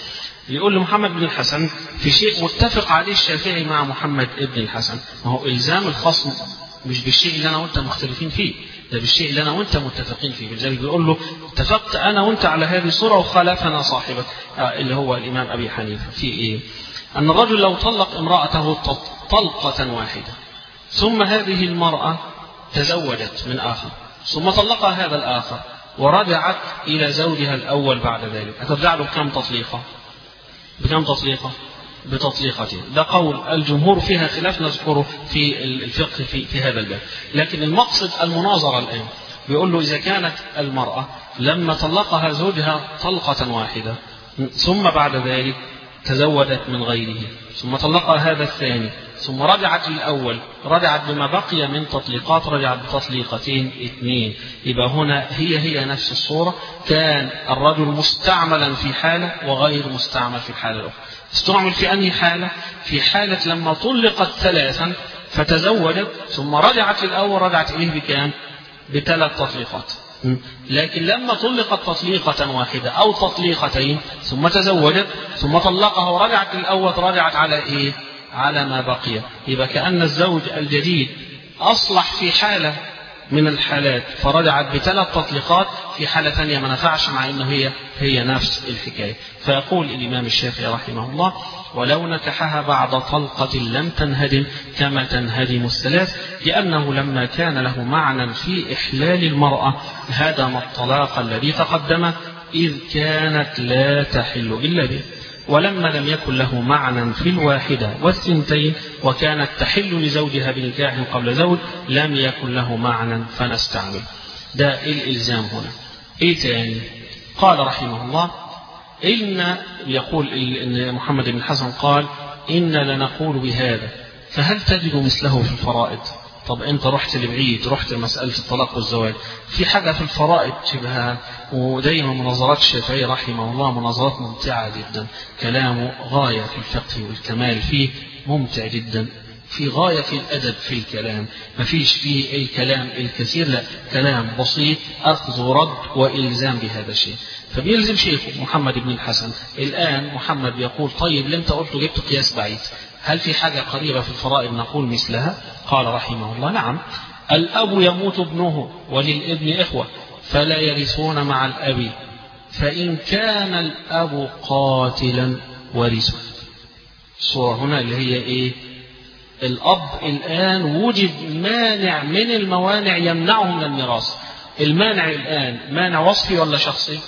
يقول لمحمد بن الحسن في شيء متفق عليه الشافعي مع محمد بن الحسن ما هو إلزام الخصم مش بالشيء اللي أنا وأنت مختلفين فيه ده بالشيء اللي أنا وأنت متفقين فيه لذلك بيقول له اتفقت أنا وأنت على هذه الصورة وخالفنا صاحبك آه اللي هو الإمام أبي حنيفة في إيه أن الرجل لو طلق امرأته طلقة واحدة ثم هذه المرأة تزوجت من آخر ثم طلقها هذا الآخر ورجعت إلى زوجها الأول بعد ذلك هترجع له كم تطليقة بكم تطليقة بتطليقتين ده قول الجمهور فيها خلاف نذكره في الفقه في, في هذا الباب لكن المقصد المناظرة الآن بيقول له إذا كانت المرأة لما طلقها زوجها طلقة واحدة ثم بعد ذلك تزوجت من غيره ثم طلقها هذا الثاني ثم رجعت للأول رجعت بما بقي من تطليقات رجعت بتطليقتين اثنين يبقى هنا هي هي نفس الصورة كان الرجل مستعملا في حالة وغير مستعمل في الحالة الأخرى استعمل في أنهي حالة في حالة لما طلقت ثلاثا فتزوجت ثم رجعت للأول رجعت إليه بكام بثلاث تطليقات لكن لما طلقت تطليقة واحدة أو تطليقتين ثم تزوجت ثم طلقها ورجعت للأول رجعت على إيه؟ على ما بقي يبقى كأن الزوج الجديد أصلح في حالة من الحالات فرجعت بثلاث تطليقات في حالة ثانية ما نفعش مع أنه هي هي نفس الحكاية فيقول الإمام الشافعي رحمه الله ولو نكحها بعد طلقة لم تنهدم كما تنهدم الثلاث لأنه لما كان له معنى في إحلال المرأة هدم الطلاق الذي تقدم إذ كانت لا تحل إلا به ولما لم يكن له معنى في الواحدة والثنتين وكانت تحل لزوجها بنكاح قبل زوج لم يكن له معنى فنستعمل ده الإلزام هنا إيه تاني قال رحمه الله إن يقول إن محمد بن حسن قال إن لنقول بهذا فهل تجد مثله في الفرائض طب انت رحت لبعيد رحت لمسألة الطلاق والزواج في حاجة في الفرائض شبهها ودايما مناظرات الشافعي رحمه الله مناظرات ممتعة جدا كلامه غاية في الفقه والكمال فيه ممتع جدا في غاية في الأدب في الكلام ما فيش فيه الكلام الكثير لا كلام بسيط أخذ ورد وإلزام بهذا الشيء فبيلزم شيخه محمد بن الحسن الآن محمد يقول طيب اللي انت قلته جبت قياس بعيد هل في حاجة قريبة في الفرائض نقول مثلها قال رحمه الله نعم الأب يموت ابنه وللابن إخوة فلا يرثون مع الأب فإن كان الأب قاتلا ورثوا الصورة هنا اللي هي إيه الأب الآن وجد مانع من الموانع يمنعه من الميراث المانع الآن مانع وصفي ولا شخصي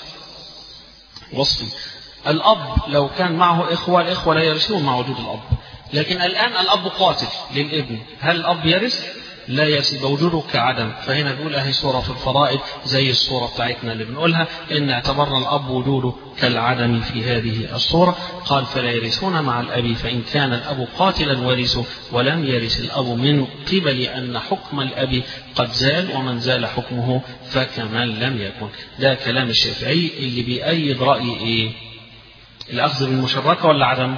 وصفي الأب لو كان معه إخوة الإخوة لا يرثون مع وجود الأب لكن الآن الأب قاتل للابن هل الأب يرث؟ لا يرث وجوده كعدم فهنا بيقول أهي صورة في الفرائض زي الصورة بتاعتنا اللي بنقولها إن اعتبرنا الأب وجوده كالعدم في هذه الصورة قال فلا يرثون مع الأب فإن كان الأب قاتلا ورثه ولم يرث الأب من قبل أن حكم الأب قد زال ومن زال حكمه فكمن لم يكن ده كلام الشافعي اللي بيأيد رأي إيه الأخذ بالمشركة ولا عدم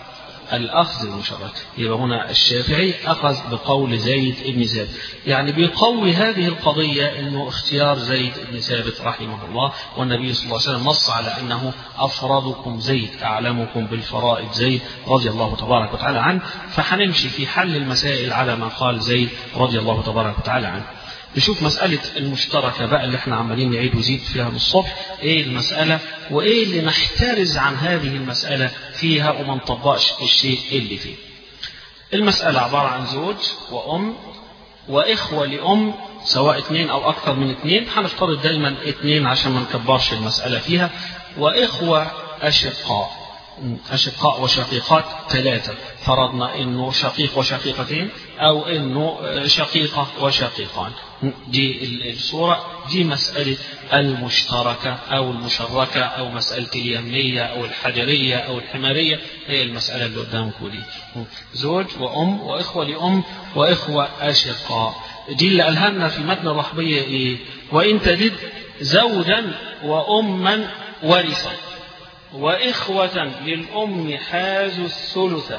الأخذ المشرك يبقى هنا الشافعي أخذ بقول زيد بن ثابت يعني بيقوي هذه القضية أنه اختيار زيد بن ثابت رحمه الله والنبي صلى الله عليه وسلم نص على أنه أفرادكم زيد أعلمكم بالفرائض زيد رضي الله تبارك وتعالى عنه فحنمشي في حل المسائل على ما قال زيد رضي الله تبارك وتعالى عنه نشوف مسألة المشتركة بقى اللي احنا عمالين نعيد وزيد فيها من الصبح ايه المسألة وايه اللي نحترز عن هذه المسألة فيها وما نطبقش الشيء اللي فيه المسألة عبارة عن زوج وأم وإخوة لأم سواء اثنين أو أكثر من اثنين هنفترض دايما اثنين عشان ما نكبرش المسألة فيها وإخوة أشقاء أشقاء وشقيقات ثلاثة فرضنا إنه شقيق وشقيقتين أو إنه شقيقة وشقيقان دي الصورة دي مسألة المشتركة أو المشركة أو مسألة اليمية أو الحجرية أو الحمارية هي المسألة اللي قدامكم دي زوج وأم وإخوة لأم وإخوة أشقاء دي اللي ألهمنا في متن الرحبية إيه وإن تجد زوجا وأما ورثا وإخوة للأم حازوا الثلث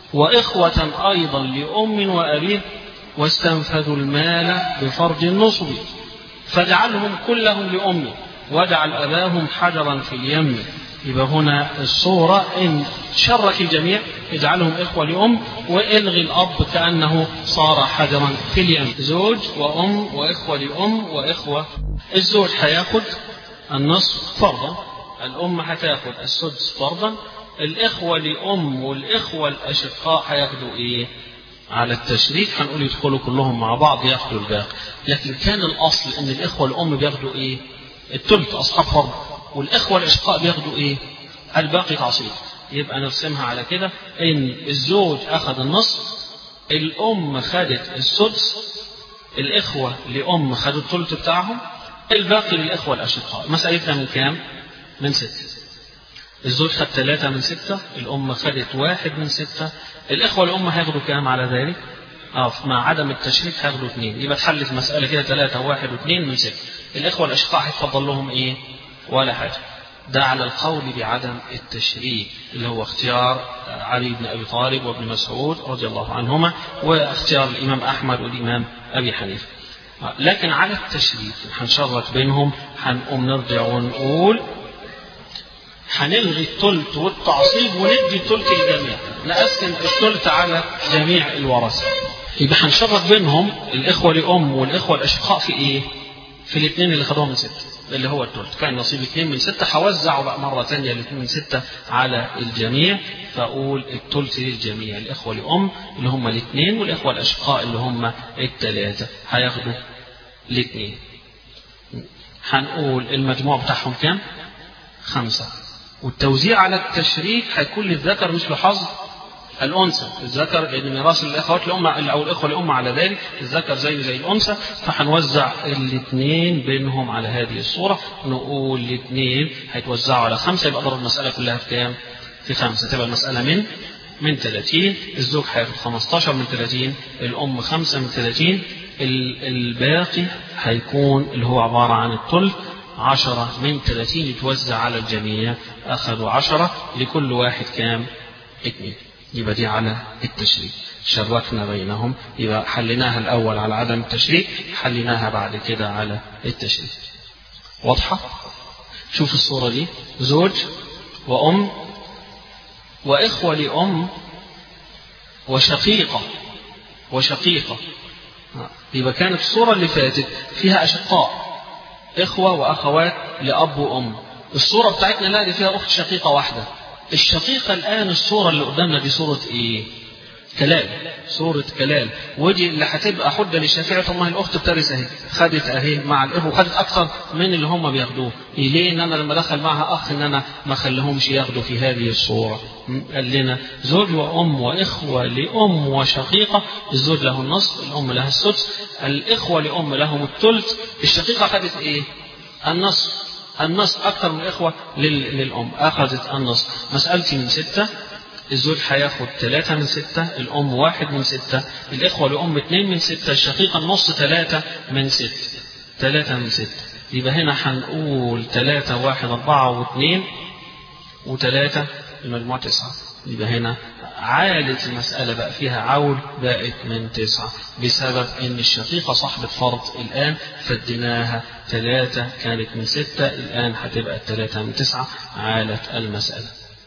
وإخوة أيضا لأم وأبيه واستنفذوا المال بفرض النصب فاجعلهم كلهم لأمه واجعل أباهم حجرا في اليم يبقى هنا الصورة إن شرك الجميع اجعلهم إخوة لأم والغي الأب كأنه صار حجرا في اليم زوج وأم وإخوة لأم وإخوة الزوج هياخد النصف فرضا الأم هتاخد السدس فرضا الإخوة لأم والإخوة الأشقاء هياخدوا إيه؟ على التشريك هنقول يدخلوا كلهم مع بعض ياخدوا الباقي لكن كان الأصل إن الإخوة الأم بياخدوا إيه؟ التلت أصحاب فرض والإخوة الأشقاء بياخدوا إيه؟ الباقي تعصيب يبقى نرسمها على كده إن الزوج أخذ النصف الأم خدت السدس الإخوة لأم خدوا الثلث بتاعهم الباقي للإخوة الأشقاء مسألتنا من كام؟ من ستة الزوج خد ثلاثة من ستة الأم خدت واحد من ستة الإخوة الأم هياخدوا كام على ذلك؟ اه مع عدم التشريك هياخدوا اثنين يبقى تحلت مسألة كده ثلاثة واحد واثنين من ستة الإخوة الأشقاء هيتفضل لهم إيه؟ ولا حاجة ده على القول بعدم التشريك اللي هو اختيار علي بن أبي طالب وابن مسعود رضي الله عنهما واختيار الإمام أحمد والإمام أبي حنيفة لكن على التشريك هنشرك بينهم هنقوم نرجع ونقول هنلغي الثلث والتعصيب وندي الثلث للجميع نقسم الثلث على جميع الورثة يبقى هنشرك بينهم الإخوة لأم والإخوة الأشقاء في إيه؟ في الاثنين اللي خدوهم من ستة اللي هو الثلث كان نصيب اثنين من ستة هوزعه بقى مرة ثانية الاثنين من ستة على الجميع فأقول الثلث للجميع الإخوة لأم اللي هم الاثنين والإخوة الأشقاء اللي هم الثلاثة هياخدوا الاثنين هنقول المجموع بتاعهم كام؟ خمسة والتوزيع على التشريك هيكون للذكر مثل حظ الأنثى الذكر لأن ميراث الأخوات الأمة أو الإخوة الأمة على ذلك الذكر زي زي الأنثى فهنوزع الاثنين بينهم على هذه الصورة نقول الاثنين هيتوزعوا على خمسة يبقى ضرب المسألة كلها في كام؟ في خمسة تبقى المسألة من من 30 الزوج هياخد 15 من 30 الأم 5 من 30 الباقي هيكون اللي هو عبارة عن الثلث عشرة من 30 يتوزع على الجميع أخذوا عشرة لكل واحد كام؟ اثنين يبقى دي على التشريك شركنا بينهم يبقى حليناها الأول على عدم التشريك حليناها بعد كده على التشريك واضحة؟ شوف الصورة دي زوج وأم وإخوة لأم وشقيقة وشقيقة يبقى كانت الصورة اللي فاتت فيها أشقاء إخوة وأخوات لأب وأم الصورة بتاعتنا لا دي فيها أخت شقيقة واحدة الشقيقة الآن الصورة اللي قدامنا دي صورة إيه؟ كلال صورة كلال ودي اللي هتبقى حجة للشافعي طب ما هي الأخت بترث أهي خدت أهي مع الإخوة خدت أكثر من اللي هم بياخدوه إيه ليه إن أنا لما دخل معها أخ إن أنا ما خليهمش ياخدوا في هذه الصورة قال لنا زوج وأم وإخوة لأم وشقيقة الزوج له النصف الأم لها السدس الإخوة لأم لهم الثلث الشقيقة خدت إيه؟ النصف النصف أكثر من الإخوة للأم أخذت النصف مسألتي من ستة الزوج هياخد ثلاثة من ستة الأم واحد من ستة الإخوة لأم اثنين من ستة الشقيقة النص ثلاثة من ستة ثلاثة من ستة يبقى هنا هنقول ثلاثة واحد أربعة واثنين وثلاثة المجموع تسعة يبقى هنا عالت المسألة بقى فيها عول بقت من تسعة بسبب إن الشقيقة صاحبة فرض الآن فديناها ثلاثة كانت من ستة الآن هتبقى ثلاثة من تسعة عالت المسألة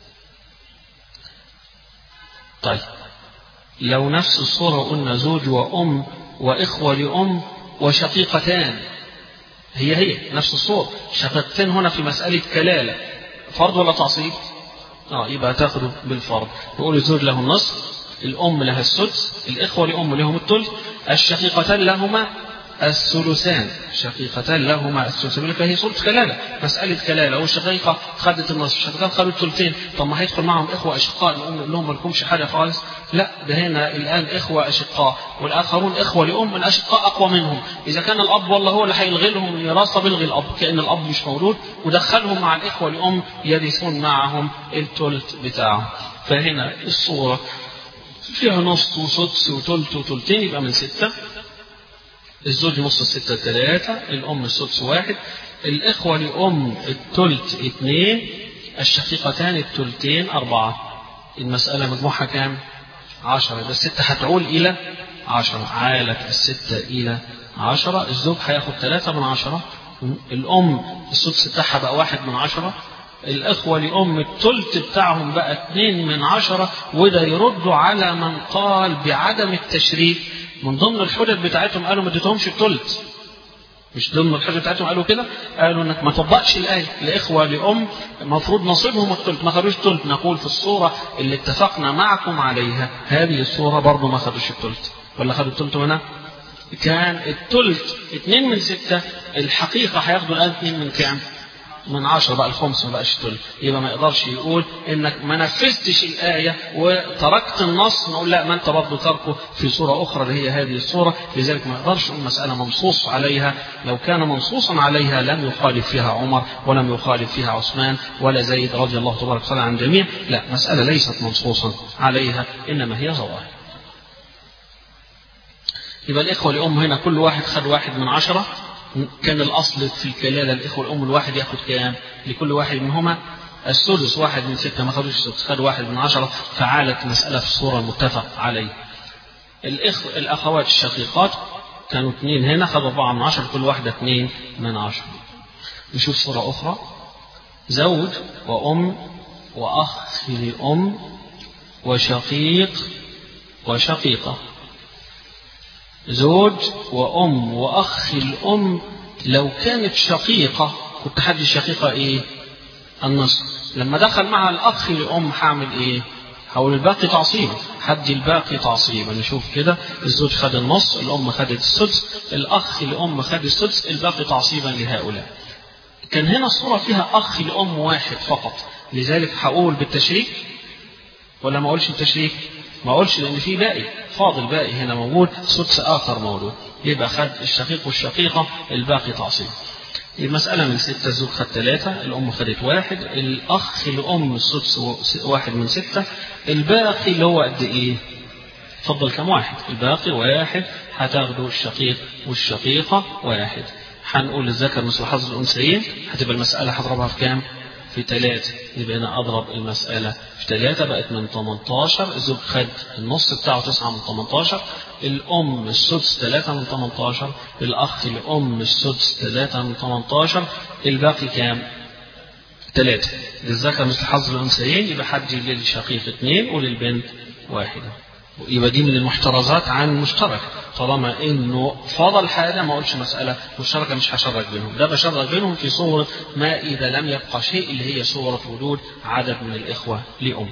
طيب لو نفس الصورة قلنا زوج وأم وإخوة لأم وشقيقتان هي هي نفس الصورة شقيقتين هنا في مسألة كلالة فرض ولا تعصيب؟ اه يبقى تاخده بالفرض نقول الزوج له النصف الأم لها السدس الإخوة لأم لهم الثلث الشقيقتان لهما الثلثان شقيقتان لهما الثلثان فهي صورة كلالة مسألة كلالة والشقيقة خدت النصف الشقيقتان خدوا الثلثين طب ما هيدخل معهم إخوة أشقاء الأم لهم ما لكمش حاجة خالص لا ده هنا الآن إخوة أشقاء والآخرون إخوة لأم الأشقاء أقوى منهم إذا كان الأب والله هو اللي هيلغي لهم الميراث بيلغي الأب كأن الأب مش مولود ودخلهم مع الإخوة لأم يرثون معهم الثلث بتاعهم فهنا الصورة فيها نص وسدس وثلث وثلثين يبقى من ستة الزوج نص الستة ثلاثة الأم السدس واحد الإخوة لأم الثلث اثنين الشقيقتان الثلثين أربعة المسألة مجموعها كام؟ عشرة يبقى الستة هتعول إلى عشرة عالت الستة إلى عشرة الزوج هياخد ثلاثة من عشرة الأم السدس بتاعها بقى واحد من عشرة الإخوة لأم التلت بتاعهم بقى اتنين من عشرة وده يردوا على من قال بعدم التشريك من ضمن الحجج بتاعتهم قالوا ما اديتهمش التلت مش ضمن الحجة بتاعتهم قالوا كده قالوا انك ما طبقش الآية الإخوة لأم المفروض نصيبهم الثلث ما خدوش الثلث نقول في الصورة اللي اتفقنا معكم عليها هذه الصورة برضه ما خدوش الثلث ولا خدوا الثلث هنا كان الثلث اتنين من ستة الحقيقة هياخدوا الآن اتنين من كام؟ من عشرة بقى الخمس ما بقاش الثلث يبقى ما يقدرش يقول انك ما نفذتش الآية وتركت النص نقول لا ما انت برضه تركه في صورة أخرى اللي هي هذه الصورة لذلك ما يقدرش يقول مسألة منصوص عليها لو كان منصوصا عليها لم يخالف فيها عمر ولم يخالف فيها عثمان ولا زيد رضي الله تبارك وتعالى عن الجميع لا مسألة ليست منصوصا عليها إنما هي ظواهر يبقى الإخوة الأم هنا كل واحد خد واحد من عشرة كان الأصل في الكلالة الإخوة الأم الواحد ياخد كام لكل واحد منهما السدس واحد من ستة ما خدوش السدس خد واحد من عشرة فعالت مسألة في الصورة المتفق عليه الإخ... الأخوات الشقيقات كانوا اثنين هنا خدوا أربعة من عشرة كل واحدة اثنين من عشرة نشوف صورة أخرى زوج وأم وأخ لأم وشقيق وشقيقة زوج وأم وأخ الأم لو كانت شقيقة كنت حد الشقيقة إيه؟ النصف لما دخل معها الأخ لأم هعمل إيه؟ هقول الباقي تعصيبا حد الباقي تعصيبا نشوف كده الزوج خد النص الأم خدت السدس الأخ لأم خد السدس الباقي تعصيبا لهؤلاء كان هنا الصورة فيها أخ لأم واحد فقط لذلك هقول بالتشريك ولا ما أقولش بالتشريك ما أقولش لأن في باقي فاضل باقي هنا موجود سدس آخر موجود يبقى خد الشقيق والشقيقة الباقي تعصيب المسألة من ستة الزوج خد ثلاثة الأم خدت واحد الأخ الأم السدس واحد من ستة الباقي اللي هو قد إيه؟ اتفضل كم واحد؟ الباقي واحد هتاخدوا الشقيق والشقيقة واحد هنقول الذكر مثل حظ الأنثيين هتبقى المسألة هضربها في كام؟ في ثلاثة يبقى أنا أضرب المسألة في ثلاثة بقت من 18 الزوج خد النص بتاعه 9 من 18 الأم السدس 3 من 18 الأخ الأم السدس 3 من 18 الباقي كام؟ ثلاثة للذكر مثل حظ الأنثيين يبقى حد للشقيق اثنين وللبنت واحدة يبقى دي من المحترزات عن مشترك طالما انه فضل حاجه ما اقولش مساله مشتركه مش هشرك بينهم ده بشرك بينهم في صوره ما اذا لم يبقى شيء اللي هي صوره وجود عدد من الاخوه لام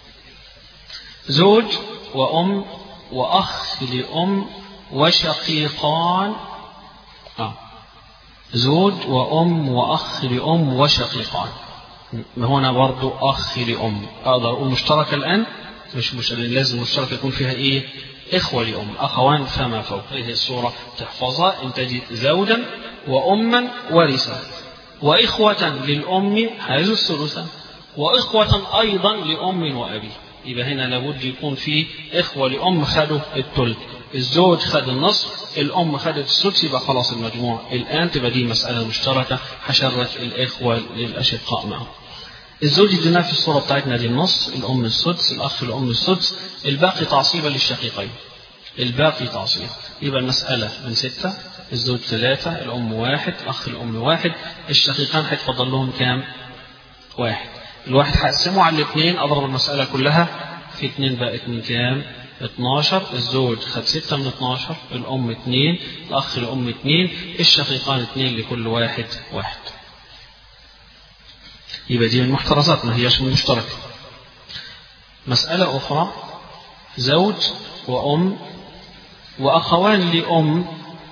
زوج وام واخ لام وشقيقان آه. زوج وام واخ لام وشقيقان هنا برضو اخ لام اقدر اقول مشتركه الان مش مش لازم مشترك يكون فيها ايه إخوة لأم أخوان فما فوق هذه الصورة تحفظها إن تجد زوجا وأما ورثا وإخوة للأم حيز الثلثة وإخوة أيضا لأم وأبي يبقى هنا لابد يكون في إخوة لأم خدوا الثلث الزوج خد النصف الأم خدت السدس يبقى خلاص المجموع الآن تبقى دي مسألة مشتركة هشرك الإخوة للأشقاء معهم الزوج اديناه في الصورة بتاعتنا دي النص الأم السدس الأخ الأم السدس الباقي تعصيبا للشقيقين الباقي تعصيب يبقى المسألة من ستة الزوج ثلاثة الأم واحد أخ الأم واحد الشقيقان هيتفضل لهم كام؟ واحد الواحد هقسمه على الاثنين أضرب المسألة كلها في اثنين بقت من كام؟ 12 الزوج خد 6 من 12 الأم 2 الأخ الأم 2 الشقيقان 2 لكل واحد واحد يبقى دي من المحترزات ما هياش من مشترك مسألة أخرى زوج وأم وأخوان لأم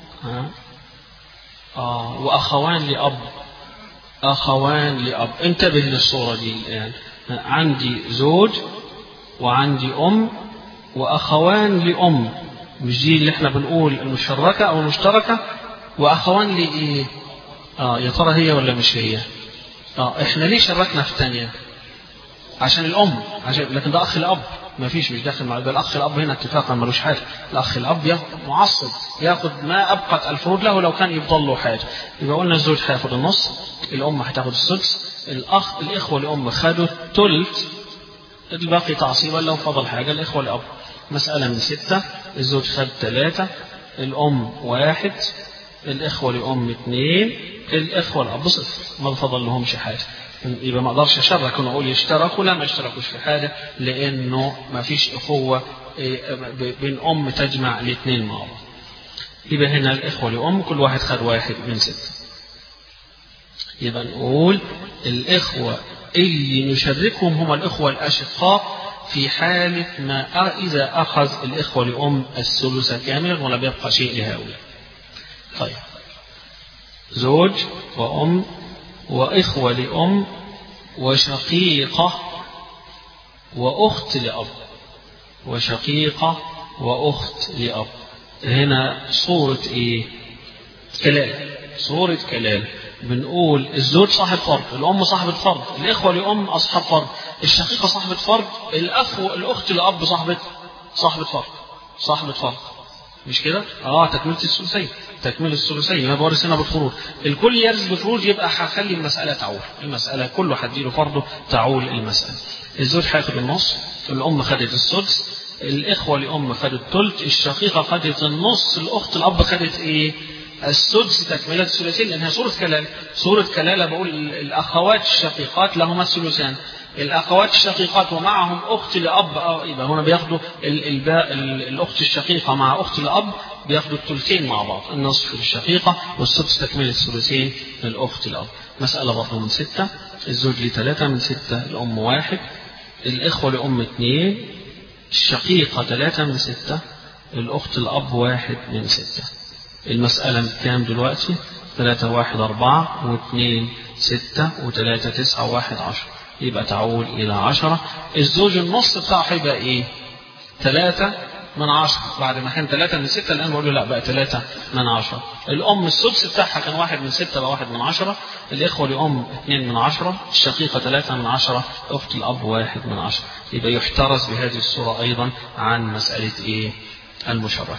آه وأخوان لأب أخوان لأب انتبه للصورة دي الآن عندي زوج وعندي أم وأخوان لأم مش دي اللي احنا بنقول المشركة أو المشتركة وأخوان لإيه؟ آه يا ترى هي ولا مش هي؟ اه احنا ليه شركنا في الثانية؟ عشان الأم عشان لكن ده أخ الأب ما فيش مش داخل مع ده الأخ الأب هنا اتفاقا ملوش حاجة الأخ الأب ياخد معصب ياخد ما أبقت الفروض له لو كان يفضل له حاجة يبقى قلنا الزوج هياخد النص الأم هتاخد السدس الأخ الإخوة الأم خدوا ثلث الباقي تعصيبا لو فضل حاجة الإخوة الأب مسألة من ستة الزوج خد ثلاثة الأم واحد الإخوة لأم اثنين الإخوة الأب صفر ما فضل لهمش حاجة يبقى ما اقدرش اشرك ونقول يشتركوا لا ما اشتركوش في حاجه لانه ما فيش اخوه بين ام تجمع الاثنين مع بعض يبقى هنا الاخوه لام كل واحد خد واحد من سته يبقى نقول الاخوه اللي نشركهم هم الاخوه الاشقاء في حالة ما إذا أخذ الإخوة لأم الثلث كاملا ولا بيبقى شيء لهؤلاء. طيب. زوج وأم وإخوة لأم وشقيقة وأخت لأب وشقيقة وأخت لأب هنا صورة إيه كلالة صورة كلالة بنقول الزوج صاحب فرض الأم صاحبة فرض الإخوة لأم أصحاب فرض الشقيقة صاحبة فرض الأخ الأخت لأب صاحبة صاحبة فرض صاحبة فرض مش كده؟ اه تكملة الثلثين تكملة الثلثين ما بورث هنا بالفروض الكل يرث بالفروض يبقى هخلي المسألة تعول المسألة كله هديله فرضه تعول المسألة الزوج هياخد النص الأم خدت السدس الإخوة لأم خدت الثلث الشقيقة خدت النص الأخت الأب خدت إيه؟ السدس تكملة الثلثين لأنها صورة كلالة صورة كلالة بقول الأخوات الشقيقات لهما الثلثان الأخوات الشقيقات ومعهم أخت لأب أو يبقى هنا بياخدوا الباء الأخت الشقيقة مع أخت الأب بياخدوا الثلثين مع بعض النصف للشقيقة والسدس تكملة الثلثين للأخت الأب مسألة برضه من ستة الزوج لي ثلاثة من ستة الأم واحد الإخوة لأم اثنين الشقيقة ثلاثة من ستة الأخت الأب واحد من ستة المسألة من كام دلوقتي ثلاثة واحد أربعة واثنين ستة وثلاثة تسعة وواحد عشرة يبقى تعول إلى عشرة الزوج النص بتاعه هيبقى إيه ثلاثة من عشرة بعد ما كان ثلاثة من ستة الآن بقول له لا بقى ثلاثة من عشرة الأم السدس بتاعها كان واحد من ستة بقى واحد من عشرة الإخوة لأم اثنين من عشرة الشقيقة ثلاثة من عشرة أخت الأب واحد من عشرة يبقى يحترز بهذه الصورة أيضا عن مسألة إيه المشاركة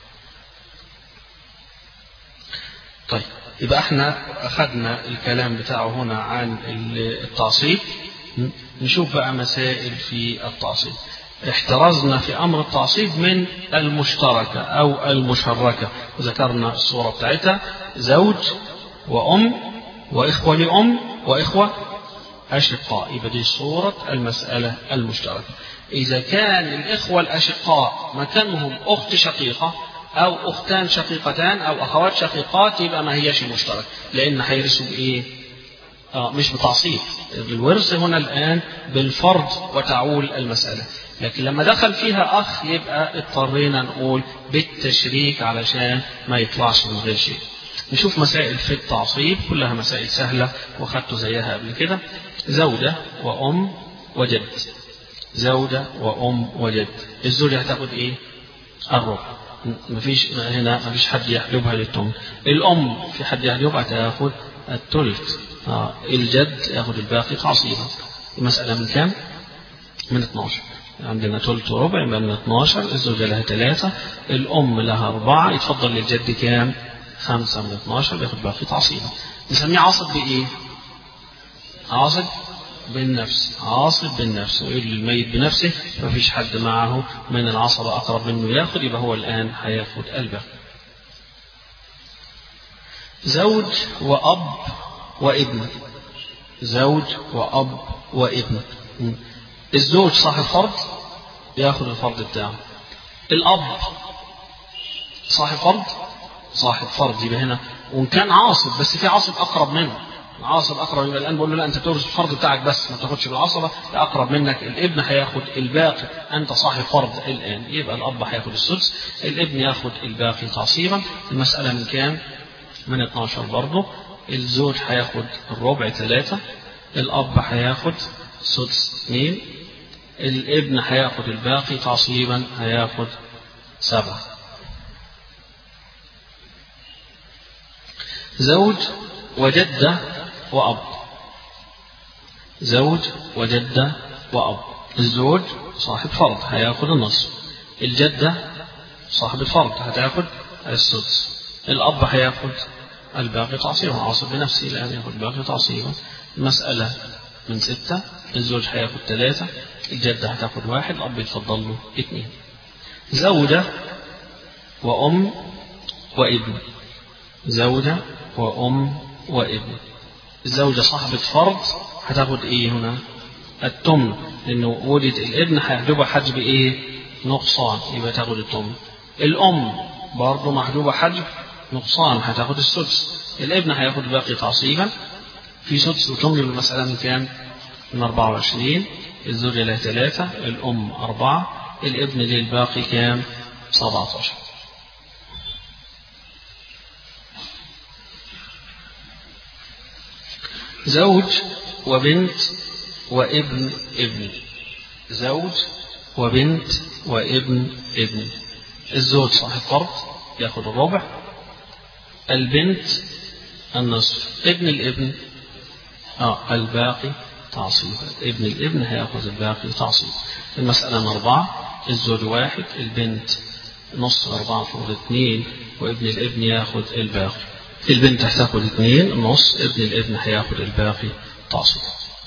طيب يبقى احنا أخذنا الكلام بتاعه هنا عن التعصيب نشوف بقى مسائل في التعصيب احترزنا في أمر التعصيب من المشتركة أو المشركة ذكرنا الصورة بتاعتها زوج وأم وإخوة لأم وإخوة أشقاء يبقى دي صورة المسألة المشتركة إذا كان الإخوة الأشقاء مكانهم أخت شقيقة أو أختان شقيقتان أو أخوات شقيقات يبقى ما هياش مشترك لأن هيرثوا بإيه؟ آه مش بتعصيب الورث هنا الآن بالفرض وتعول المسألة لكن لما دخل فيها أخ يبقى اضطرينا نقول بالتشريك علشان ما يطلعش من غير شيء نشوف مسائل في التعصيب كلها مسائل سهلة وخدت زيها قبل كده زوجة وأم وجد زوجة وأم وجد الزوجة هتاخد إيه؟ الربع مفيش هنا مفيش حد يحجبها للتمن الأم في حد يحجبها تاخد الثلث آه. الجد ياخد الباقي تعصيبا المسألة من كام؟ من 12 عندنا ثلث وربع يبقى من 12 الزوجة لها ثلاثة الأم لها أربعة يتفضل للجد كام؟ خمسة من 12 بياخد باقي تعصيبا نسميه عاصب بإيه؟ عاصب بالنفس عاصب بالنفس ويقول للميت بنفسه ما فيش حد معه من العصبة أقرب منه ياخد يبقى هو الآن هياخد الباقي زوج وأب وابن زوج وأب وابن الزوج صاحب فرض ياخد الفرض بتاعه الأب صاحب فرض صاحب فرض يبقى هنا وإن كان عاصب بس في عاصب أقرب منه العاصب أقرب يبقى الآن بقول له لا أنت تورث الفرض بتاعك بس ما تاخدش بالعصبة أقرب منك الابن هياخد الباقي أنت صاحب فرض الآن يبقى الأب هياخد السدس الابن ياخد الباقي تعصيبا المسألة من كام؟ من 12 برضه الزوج هياخد الربع ثلاثة الأب هياخد سدس اثنين الابن هياخد الباقي تعصيبا هياخد سبعة زوج وجدة وأب زوج وجدة وأب الزوج صاحب فرض هياخد النصف الجدة صاحب الفرض هتاخد السدس الأب هياخد الباقي تعصيبا عاصب بنفسه الآن ياخد الباقي تعصيبا المسألة من ستة الزوج هياخد ثلاثة الجدة هتاخد واحد الأب يتفضل له اثنين زوجة وأم وابن زوجة وأم وابن الزوجة صاحبة فرض هتاخد ايه هنا التمن لانه ولد الابن هيحجبها حجب ايه نقصان يبقى تاخد التمن الام برضه محجوبة حجب نقصان هتاخد السدس الابن هياخد باقي تعصيبا في سدس وتمن المسألة من كام من 24 الزوجة لها ثلاثة الأم أربعة الابن للباقي كام 17 زوج وبنت وابن ابن زوج وبنت وابن ابن الزوج صاحب فرض ياخد الربع البنت النصف ابن الابن اه الباقي تعصيب ابن الابن هياخد الباقي تعصيب المسألة من أربعة الزوج واحد البنت نص أربعة فوق اثنين وابن الابن ياخد الباقي البنت هتاخد اثنين نص ابن الابن هياخد الباقي تعصيب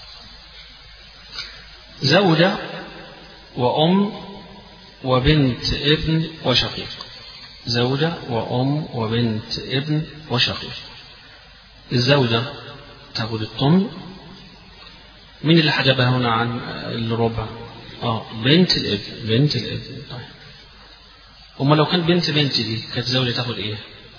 زوجة وأم وبنت ابن وشقيق زوجة وأم وبنت ابن وشقيق الزوجة تاخد الطن مين اللي حجبها هنا عن الربع اه بنت الابن بنت الابن طيب أما لو كان بنت بنت دي كانت زوجة تاخد ايه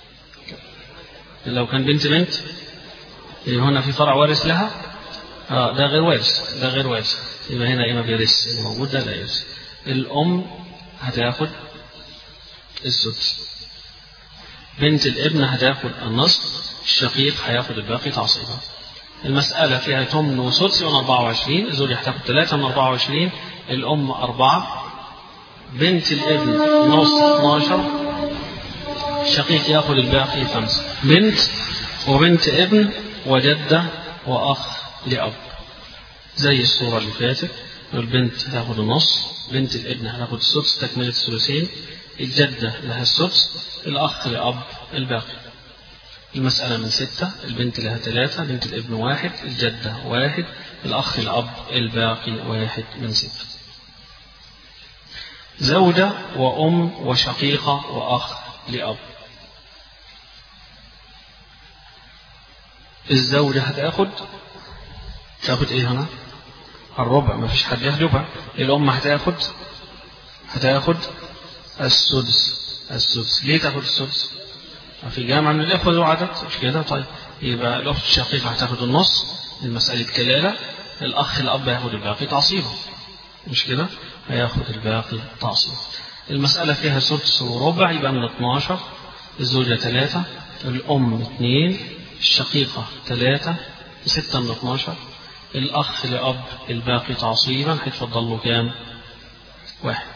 لو كان بنت بنت يبقى هنا في فرع وارث لها اه ده غير وارث ده غير وارث يبقى هنا ايه ما بيرث الموجود ده لا يرث الأم هتاخد السدس بنت الابن هتاخد النصف الشقيق هياخد الباقي تعصيبا المسألة فيها تمن وسدس من 24 الزوج هتاخد 3 من 24 الأم أربعة بنت الابن نص 12 الشقيق ياخد الباقي خمسة بنت وبنت ابن وجدة وأخ لأب زي الصورة اللي فاتت البنت هتاخد النص بنت الابن هتاخد السدس تكملة الثلثين الجدة لها السدس الأخ لأب الباقي المسألة من ستة البنت لها ثلاثة بنت الابن واحد الجدة واحد الأخ الأب الباقي واحد من ستة زوجة وأم وشقيقة وأخ لأب الزوجة هتاخد تاخد ايه هنا الربع ما فيش حد يحجبها الأم هتاخد هتاخد السدس السدس ليه تاخد السدس في جامعة من الإخوة ذو عدد مش كده طيب يبقى الأخت الشقيقة هتاخد النص المسألة كلالة الأخ الأب هياخد الباقي تعصيبه مش كده هياخد الباقي تعصيبه المسألة فيها سدس وربع يبقى من 12 الزوجة ثلاثة الأم اثنين الشقيقة ثلاثة ستة من 12 الأخ لأب الباقي تعصيبا هيتفضل له كام؟ واحد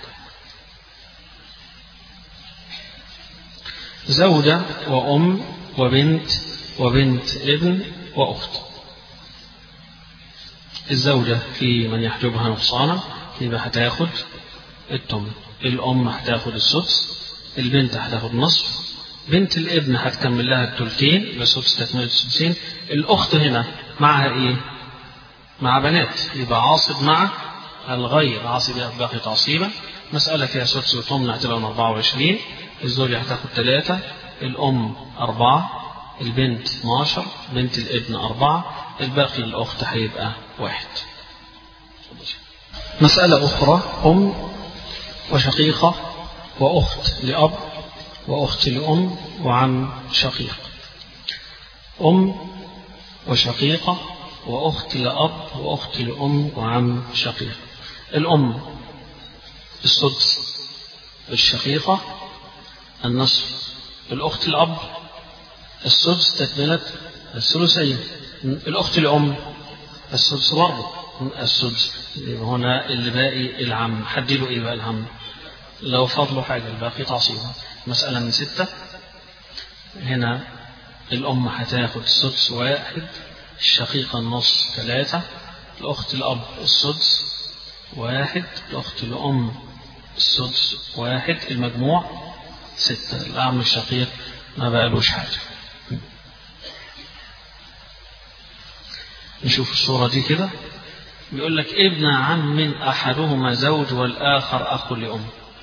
زوجة وأم وبنت وبنت ابن وأخت الزوجة في من يحجبها نقصانا يبقى هتاخد التمن الأم هتاخد السدس البنت هتاخد نصف بنت الابن هتكمل لها التلتين بسدس تكملة السدسين الأخت هنا معها إيه؟ مع بنات يبقى عاصب مع الغير عاصب باقي تعصيبا مسألة فيها سدس وتمن هتبقى من 24 الزوجة هتاخد ثلاثة الأم أربعة البنت 12 بنت الابن أربعة الباقي للأخت هيبقى واحد مسألة أخرى أم وشقيقة وأخت لأب وأخت لأم وعم شقيق أم وشقيقة وأخت لأب وأخت لأم وعم شقيق الأم السدس الشقيقة النصف الأخت الأب السدس تكملة الثلثين الأخت الأم السدس برضه السدس هنا اللي باقي العم حددوا إيه بقى العم لو فضلوا حاجة الباقي تعصيبها مسألة من ستة هنا الأم هتاخد السدس واحد الشقيقة النص ثلاثة الأخت الأب السدس واحد الأخت الأم السدس واحد المجموع ستة الأعم الشقيق ما بقالوش حاجة نشوف الصورة دي كده بيقول لك ابن عم أحدهما زوج والآخر أخ لأم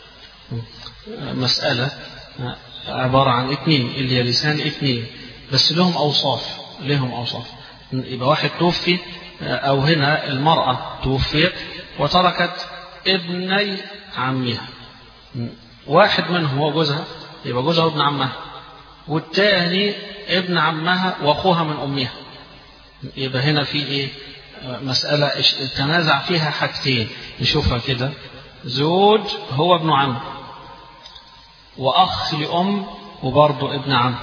مسألة عبارة عن اثنين اللي يرثان اثنين بس لهم أوصاف لهم أوصاف يبقى واحد توفي أو هنا المرأة توفيت وتركت ابني عمها واحد منهم هو جوزها يبقى جوزها ابن عمها والتاني ابن عمها واخوها من امها يبقى هنا في ايه مسألة تنازع فيها حاجتين نشوفها كده زوج هو ابن عم وأخ لأم وبرضه ابن عم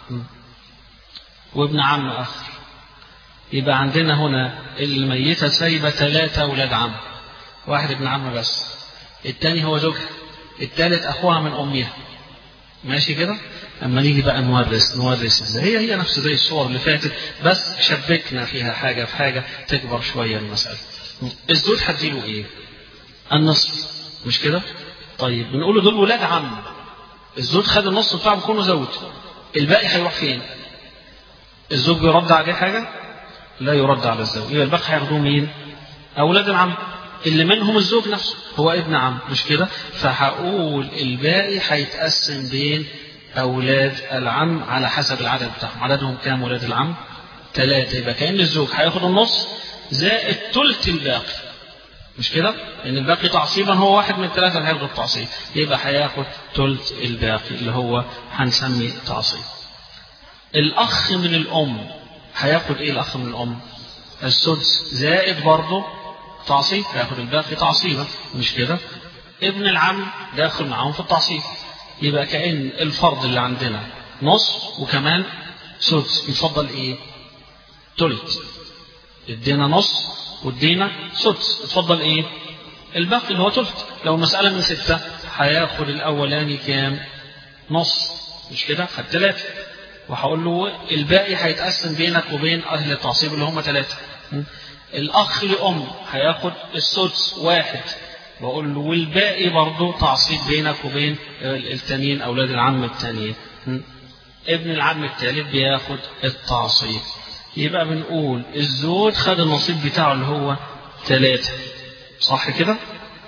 وابن عم أخ يبقى عندنا هنا الميتة سايبة ثلاثة أولاد عم واحد ابن عم بس التاني هو زوجها التالت أخوها من أمها ماشي كده اما نيجي بقى نورث نورث هي هي نفس زي الصور اللي فاتت بس شبكنا فيها حاجه في حاجه تكبر شويه المساله الزوج هتديله ايه النصف مش كده طيب بنقول له دول ولاد عم الزوج خد النص بتاعه بيكونوا زوج الباقي هيروح فين الزوج بيرد عليه حاجه لا يرد على الزوج يبقى الباقي هياخدوه مين اولاد العم اللي منهم الزوج نفسه هو ابن عم مش كده فهقول الباقي هيتقسم بين أولاد العم على حسب العدد بتاعهم عددهم كام ولاد العم ثلاثة يبقى كأن الزوج هياخد النص زائد ثلث الباقي مش كده؟ لأن الباقي تعصيبا هو واحد من الثلاثة اللي هياخد التعصيب يبقى هياخد ثلث الباقي اللي هو هنسمي تعصيب الأخ من الأم هياخد إيه الأخ من الأم؟ السدس زائد برضه تعصيب هياخد الباقي تعصيبا مش كده؟ ابن العم داخل معاهم في التعصيب يبقى كأن الفرض اللي عندنا نص وكمان سدس يتفضل ايه تلت ادينا نص وادينا سدس اتفضل ايه الباقي اللي هو تلت لو المسألة من ستة هياخد الأولاني كام نص مش كده خد ثلاثة وهقول له الباقي هيتقسم بينك وبين أهل التعصيب اللي هم ثلاثة الأخ لأم هياخد السدس واحد بقول له والباقي برضه تعصيب بينك وبين التانيين أولاد العم التانيين ابن العم التالت بياخد التعصيب يبقى بنقول الزوج خد النصيب بتاعه اللي هو ثلاثة صح كده؟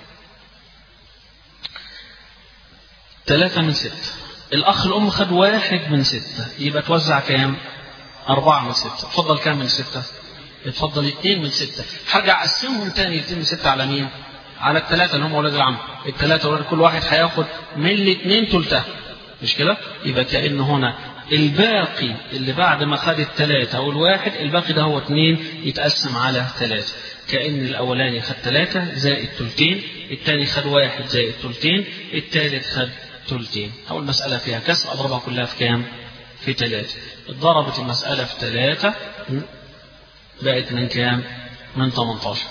ثلاثة من ستة الأخ الأم خد واحد من ستة يبقى توزع كام؟ أربعة من ستة اتفضل كام من ستة؟ اتفضل اثنين من ستة هرجع أقسمهم تاني اثنين من ستة على مين؟ على الثلاثة اللي هم ولاد العم الثلاثة ولاد كل واحد هياخد من الاثنين تلتها مش كده يبقى كأن هنا الباقي اللي بعد ما خد الثلاثة أو الواحد الباقي ده هو اثنين يتقسم على ثلاثة كأن الأولاني خد ثلاثة زائد تلتين الثاني خد واحد زائد تلتين الثالث خد تلتين أو المسألة فيها كسر أضربها كلها في كام؟ في ثلاثة اتضربت المسألة في ثلاثة بقت من كام؟ من 18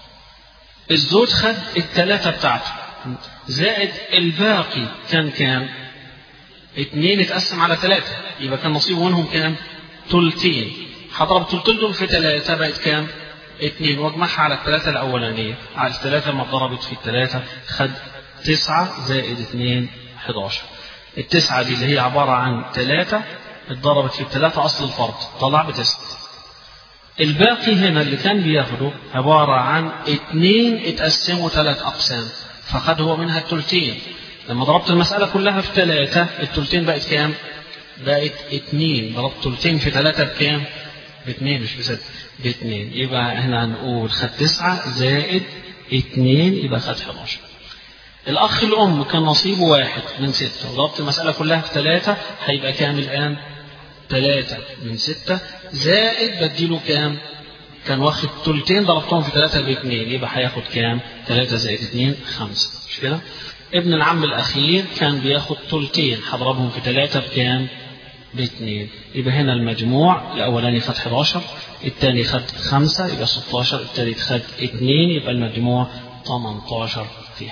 الزوج خد الثلاثة بتاعته زائد الباقي كان كام؟ اتنين اتقسم على ثلاثة يبقى كان نصيبه منهم كام؟ تلتين هضرب التلتين دول في ثلاثة بقت كام؟ اتنين واجمعها على الثلاثة الأولانية على الثلاثة ما ضربت في الثلاثة خد تسعة زائد اتنين 11 التسعة دي اللي هي عبارة عن ثلاثة اتضربت في الثلاثة أصل الفرد طلع بتسعة الباقي هنا اللي كان بياخده عبارة عن اتنين اتقسموا ثلاث أقسام فخد هو منها التلتين لما ضربت المسألة كلها في ثلاثة التلتين بقت كام؟ بقت اتنين ضربت تلتين في ثلاثة بكام؟ باثنين مش بستة باثنين يبقى هنا هنقول خد تسعة زائد اتنين يبقى خد 11 الأخ الأم كان نصيبه واحد من ستة وضربت المسألة كلها في ثلاثة هيبقى كام الآن؟ ثلاثة من ستة زائد بديله كام؟ كان واخد تلتين ضربتهم في ثلاثة باثنين يبقى هياخد كام؟ ثلاثة زائد اثنين خمسة مش كده؟ ابن العم الأخير كان بياخد تلتين هضربهم في ثلاثة بكام؟ باثنين يبقى هنا المجموع الأولاني خد 11 الثاني خد خمسة يبقى 16 الثالث خد اثنين يبقى المجموع 18 فيها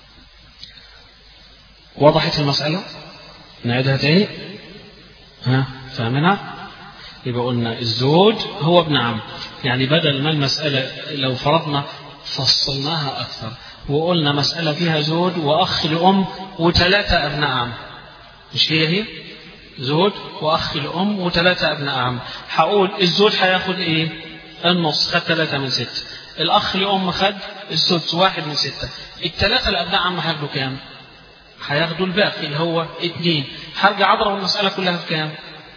وضحت المسألة نعيدها تاني ها فاهمينها يبقى قلنا الزوج هو ابن عم يعني بدل ما المسألة لو فرضنا فصلناها أكثر وقلنا مسألة فيها زوج وأخ لأم وثلاثة أبناء عم مش هي هي زوج وأخ لأم وثلاثة أبناء عم هقول الزوج هياخد إيه النص خد ثلاثة من ستة الأخ لأم خد السدس واحد من ستة الثلاثة الأبناء عم هياخدوا كام هياخدوا الباقي اللي هو اتنين هرجع أضرب المسألة كلها في كام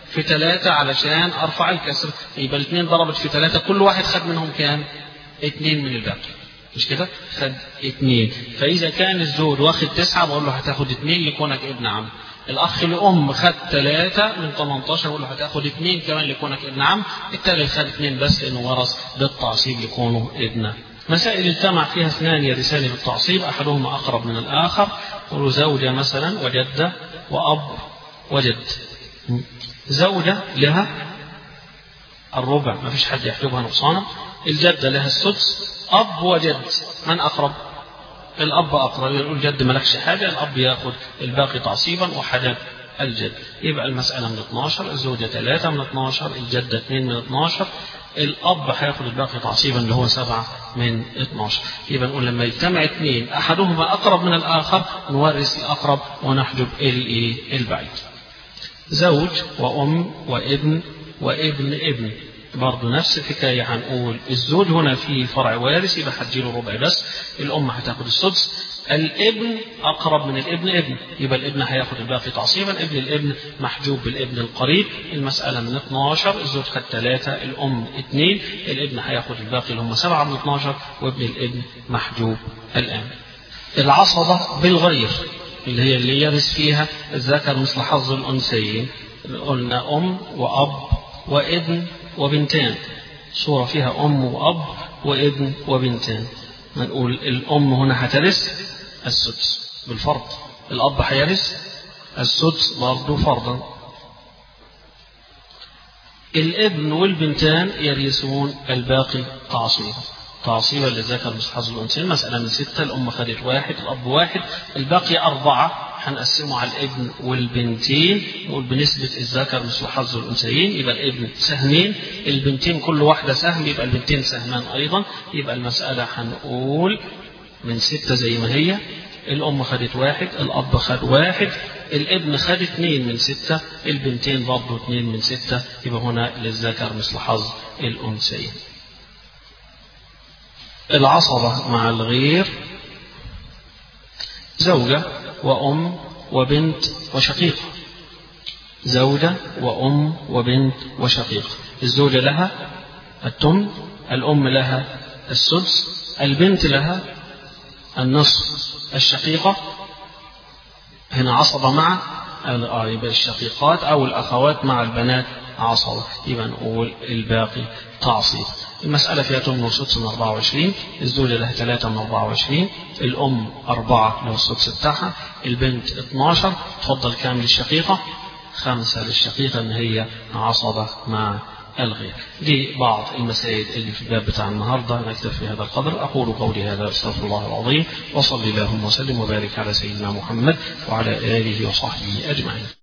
في ثلاثة علشان أرفع الكسر يبقى الاثنين ضربت في ثلاثة كل واحد خد منهم كام؟ اثنين من الباقي مش كده؟ خد اثنين فإذا كان الزوج واخد تسعة بقول له هتاخد اثنين لكونك ابن عم الأخ لأم خد ثلاثة من 18 بقول له هتاخد اثنين كمان لكونك ابن عم التالي خد اثنين بس لأنه ورث بالتعصيب لكونه ابن مسائل اجتمع فيها اثنان يرثان بالتعصيب أحدهما أقرب من الآخر قولوا زوجة مثلا وجدة وأب وجد زوجة لها الربع ما فيش حد يحجبها نقصانا الجدة لها السدس أب وجد من أقرب الأب أقرب يقول الجد ملكش حاجة الأب ياخد الباقي تعصيبا وحدد الجد يبقى المسألة من 12 الزوجة 3 من 12 الجدة 2 من 12 الأب هياخد الباقي تعصيبا اللي هو 7 من 12 يبقى نقول لما يجتمع اثنين أحدهما أقرب من الآخر نورث الأقرب ونحجب البعيد زوج وأم وابن وابن ابن برضه نفس الحكاية هنقول الزوج هنا في فرع وارث يبقى هتجيله ربع بس الأم هتاخد السدس الابن أقرب من الابن ابن يبقى الابن هياخد الباقي تعصيبا ابن الابن محجوب بالابن القريب المسألة من 12 الزوج خد 3 الأم 2 الابن هياخد الباقي اللي هم 7 من 12 وابن الابن محجوب الآن العصبة بالغير اللي هي اللي يرث فيها الذكر مثل حظ الأنثيين قلنا أم وأب وابن وبنتان صورة فيها أم وأب وابن وبنتان نقول الأم هنا هترث السدس بالفرض الأب هيرث السدس برضه فرضا الابن والبنتان يرثون الباقي تعصيبا تعصيبا للذكر مثل حظ الأنثيين مسألة من ستة الأم خدت واحد الأب واحد الباقي أربعة هنقسمه على الابن والبنتين نقول بنسبة الذكر مثل حظ الأنثيين يبقى الابن سهمين البنتين كل واحدة سهم يبقى البنتين سهمان أيضا يبقى المسألة هنقول من ستة زي ما هي الأم خدت واحد الأب خد واحد الابن خد اثنين من ستة البنتين برضه اثنين من ستة يبقى هنا للذكر مثل حظ الأنثيين العصبة مع الغير زوجة وأم وبنت وشقيقة زوجة وأم وبنت وشقيقة الزوجة لها التم الأم لها السدس البنت لها النصف الشقيقة هنا عصبة مع يبقى الشقيقات أو الأخوات مع البنات عصبة يبقى نقول الباقي تعصيب المسألة فيها تم وسدس من 24 الزوجة لها 3 من 24 الأم 4 له السدس بتاعها البنت 12 تفضل كام للشقيقة خمسة للشقيقة إن هي عصبة مع الغير دي بعض المسائل اللي في الباب بتاع النهاردة نكتفي في هذا القدر أقول قولي هذا أستغفر الله العظيم وصلي اللهم وسلم وبارك على سيدنا محمد وعلى آله وصحبه أجمعين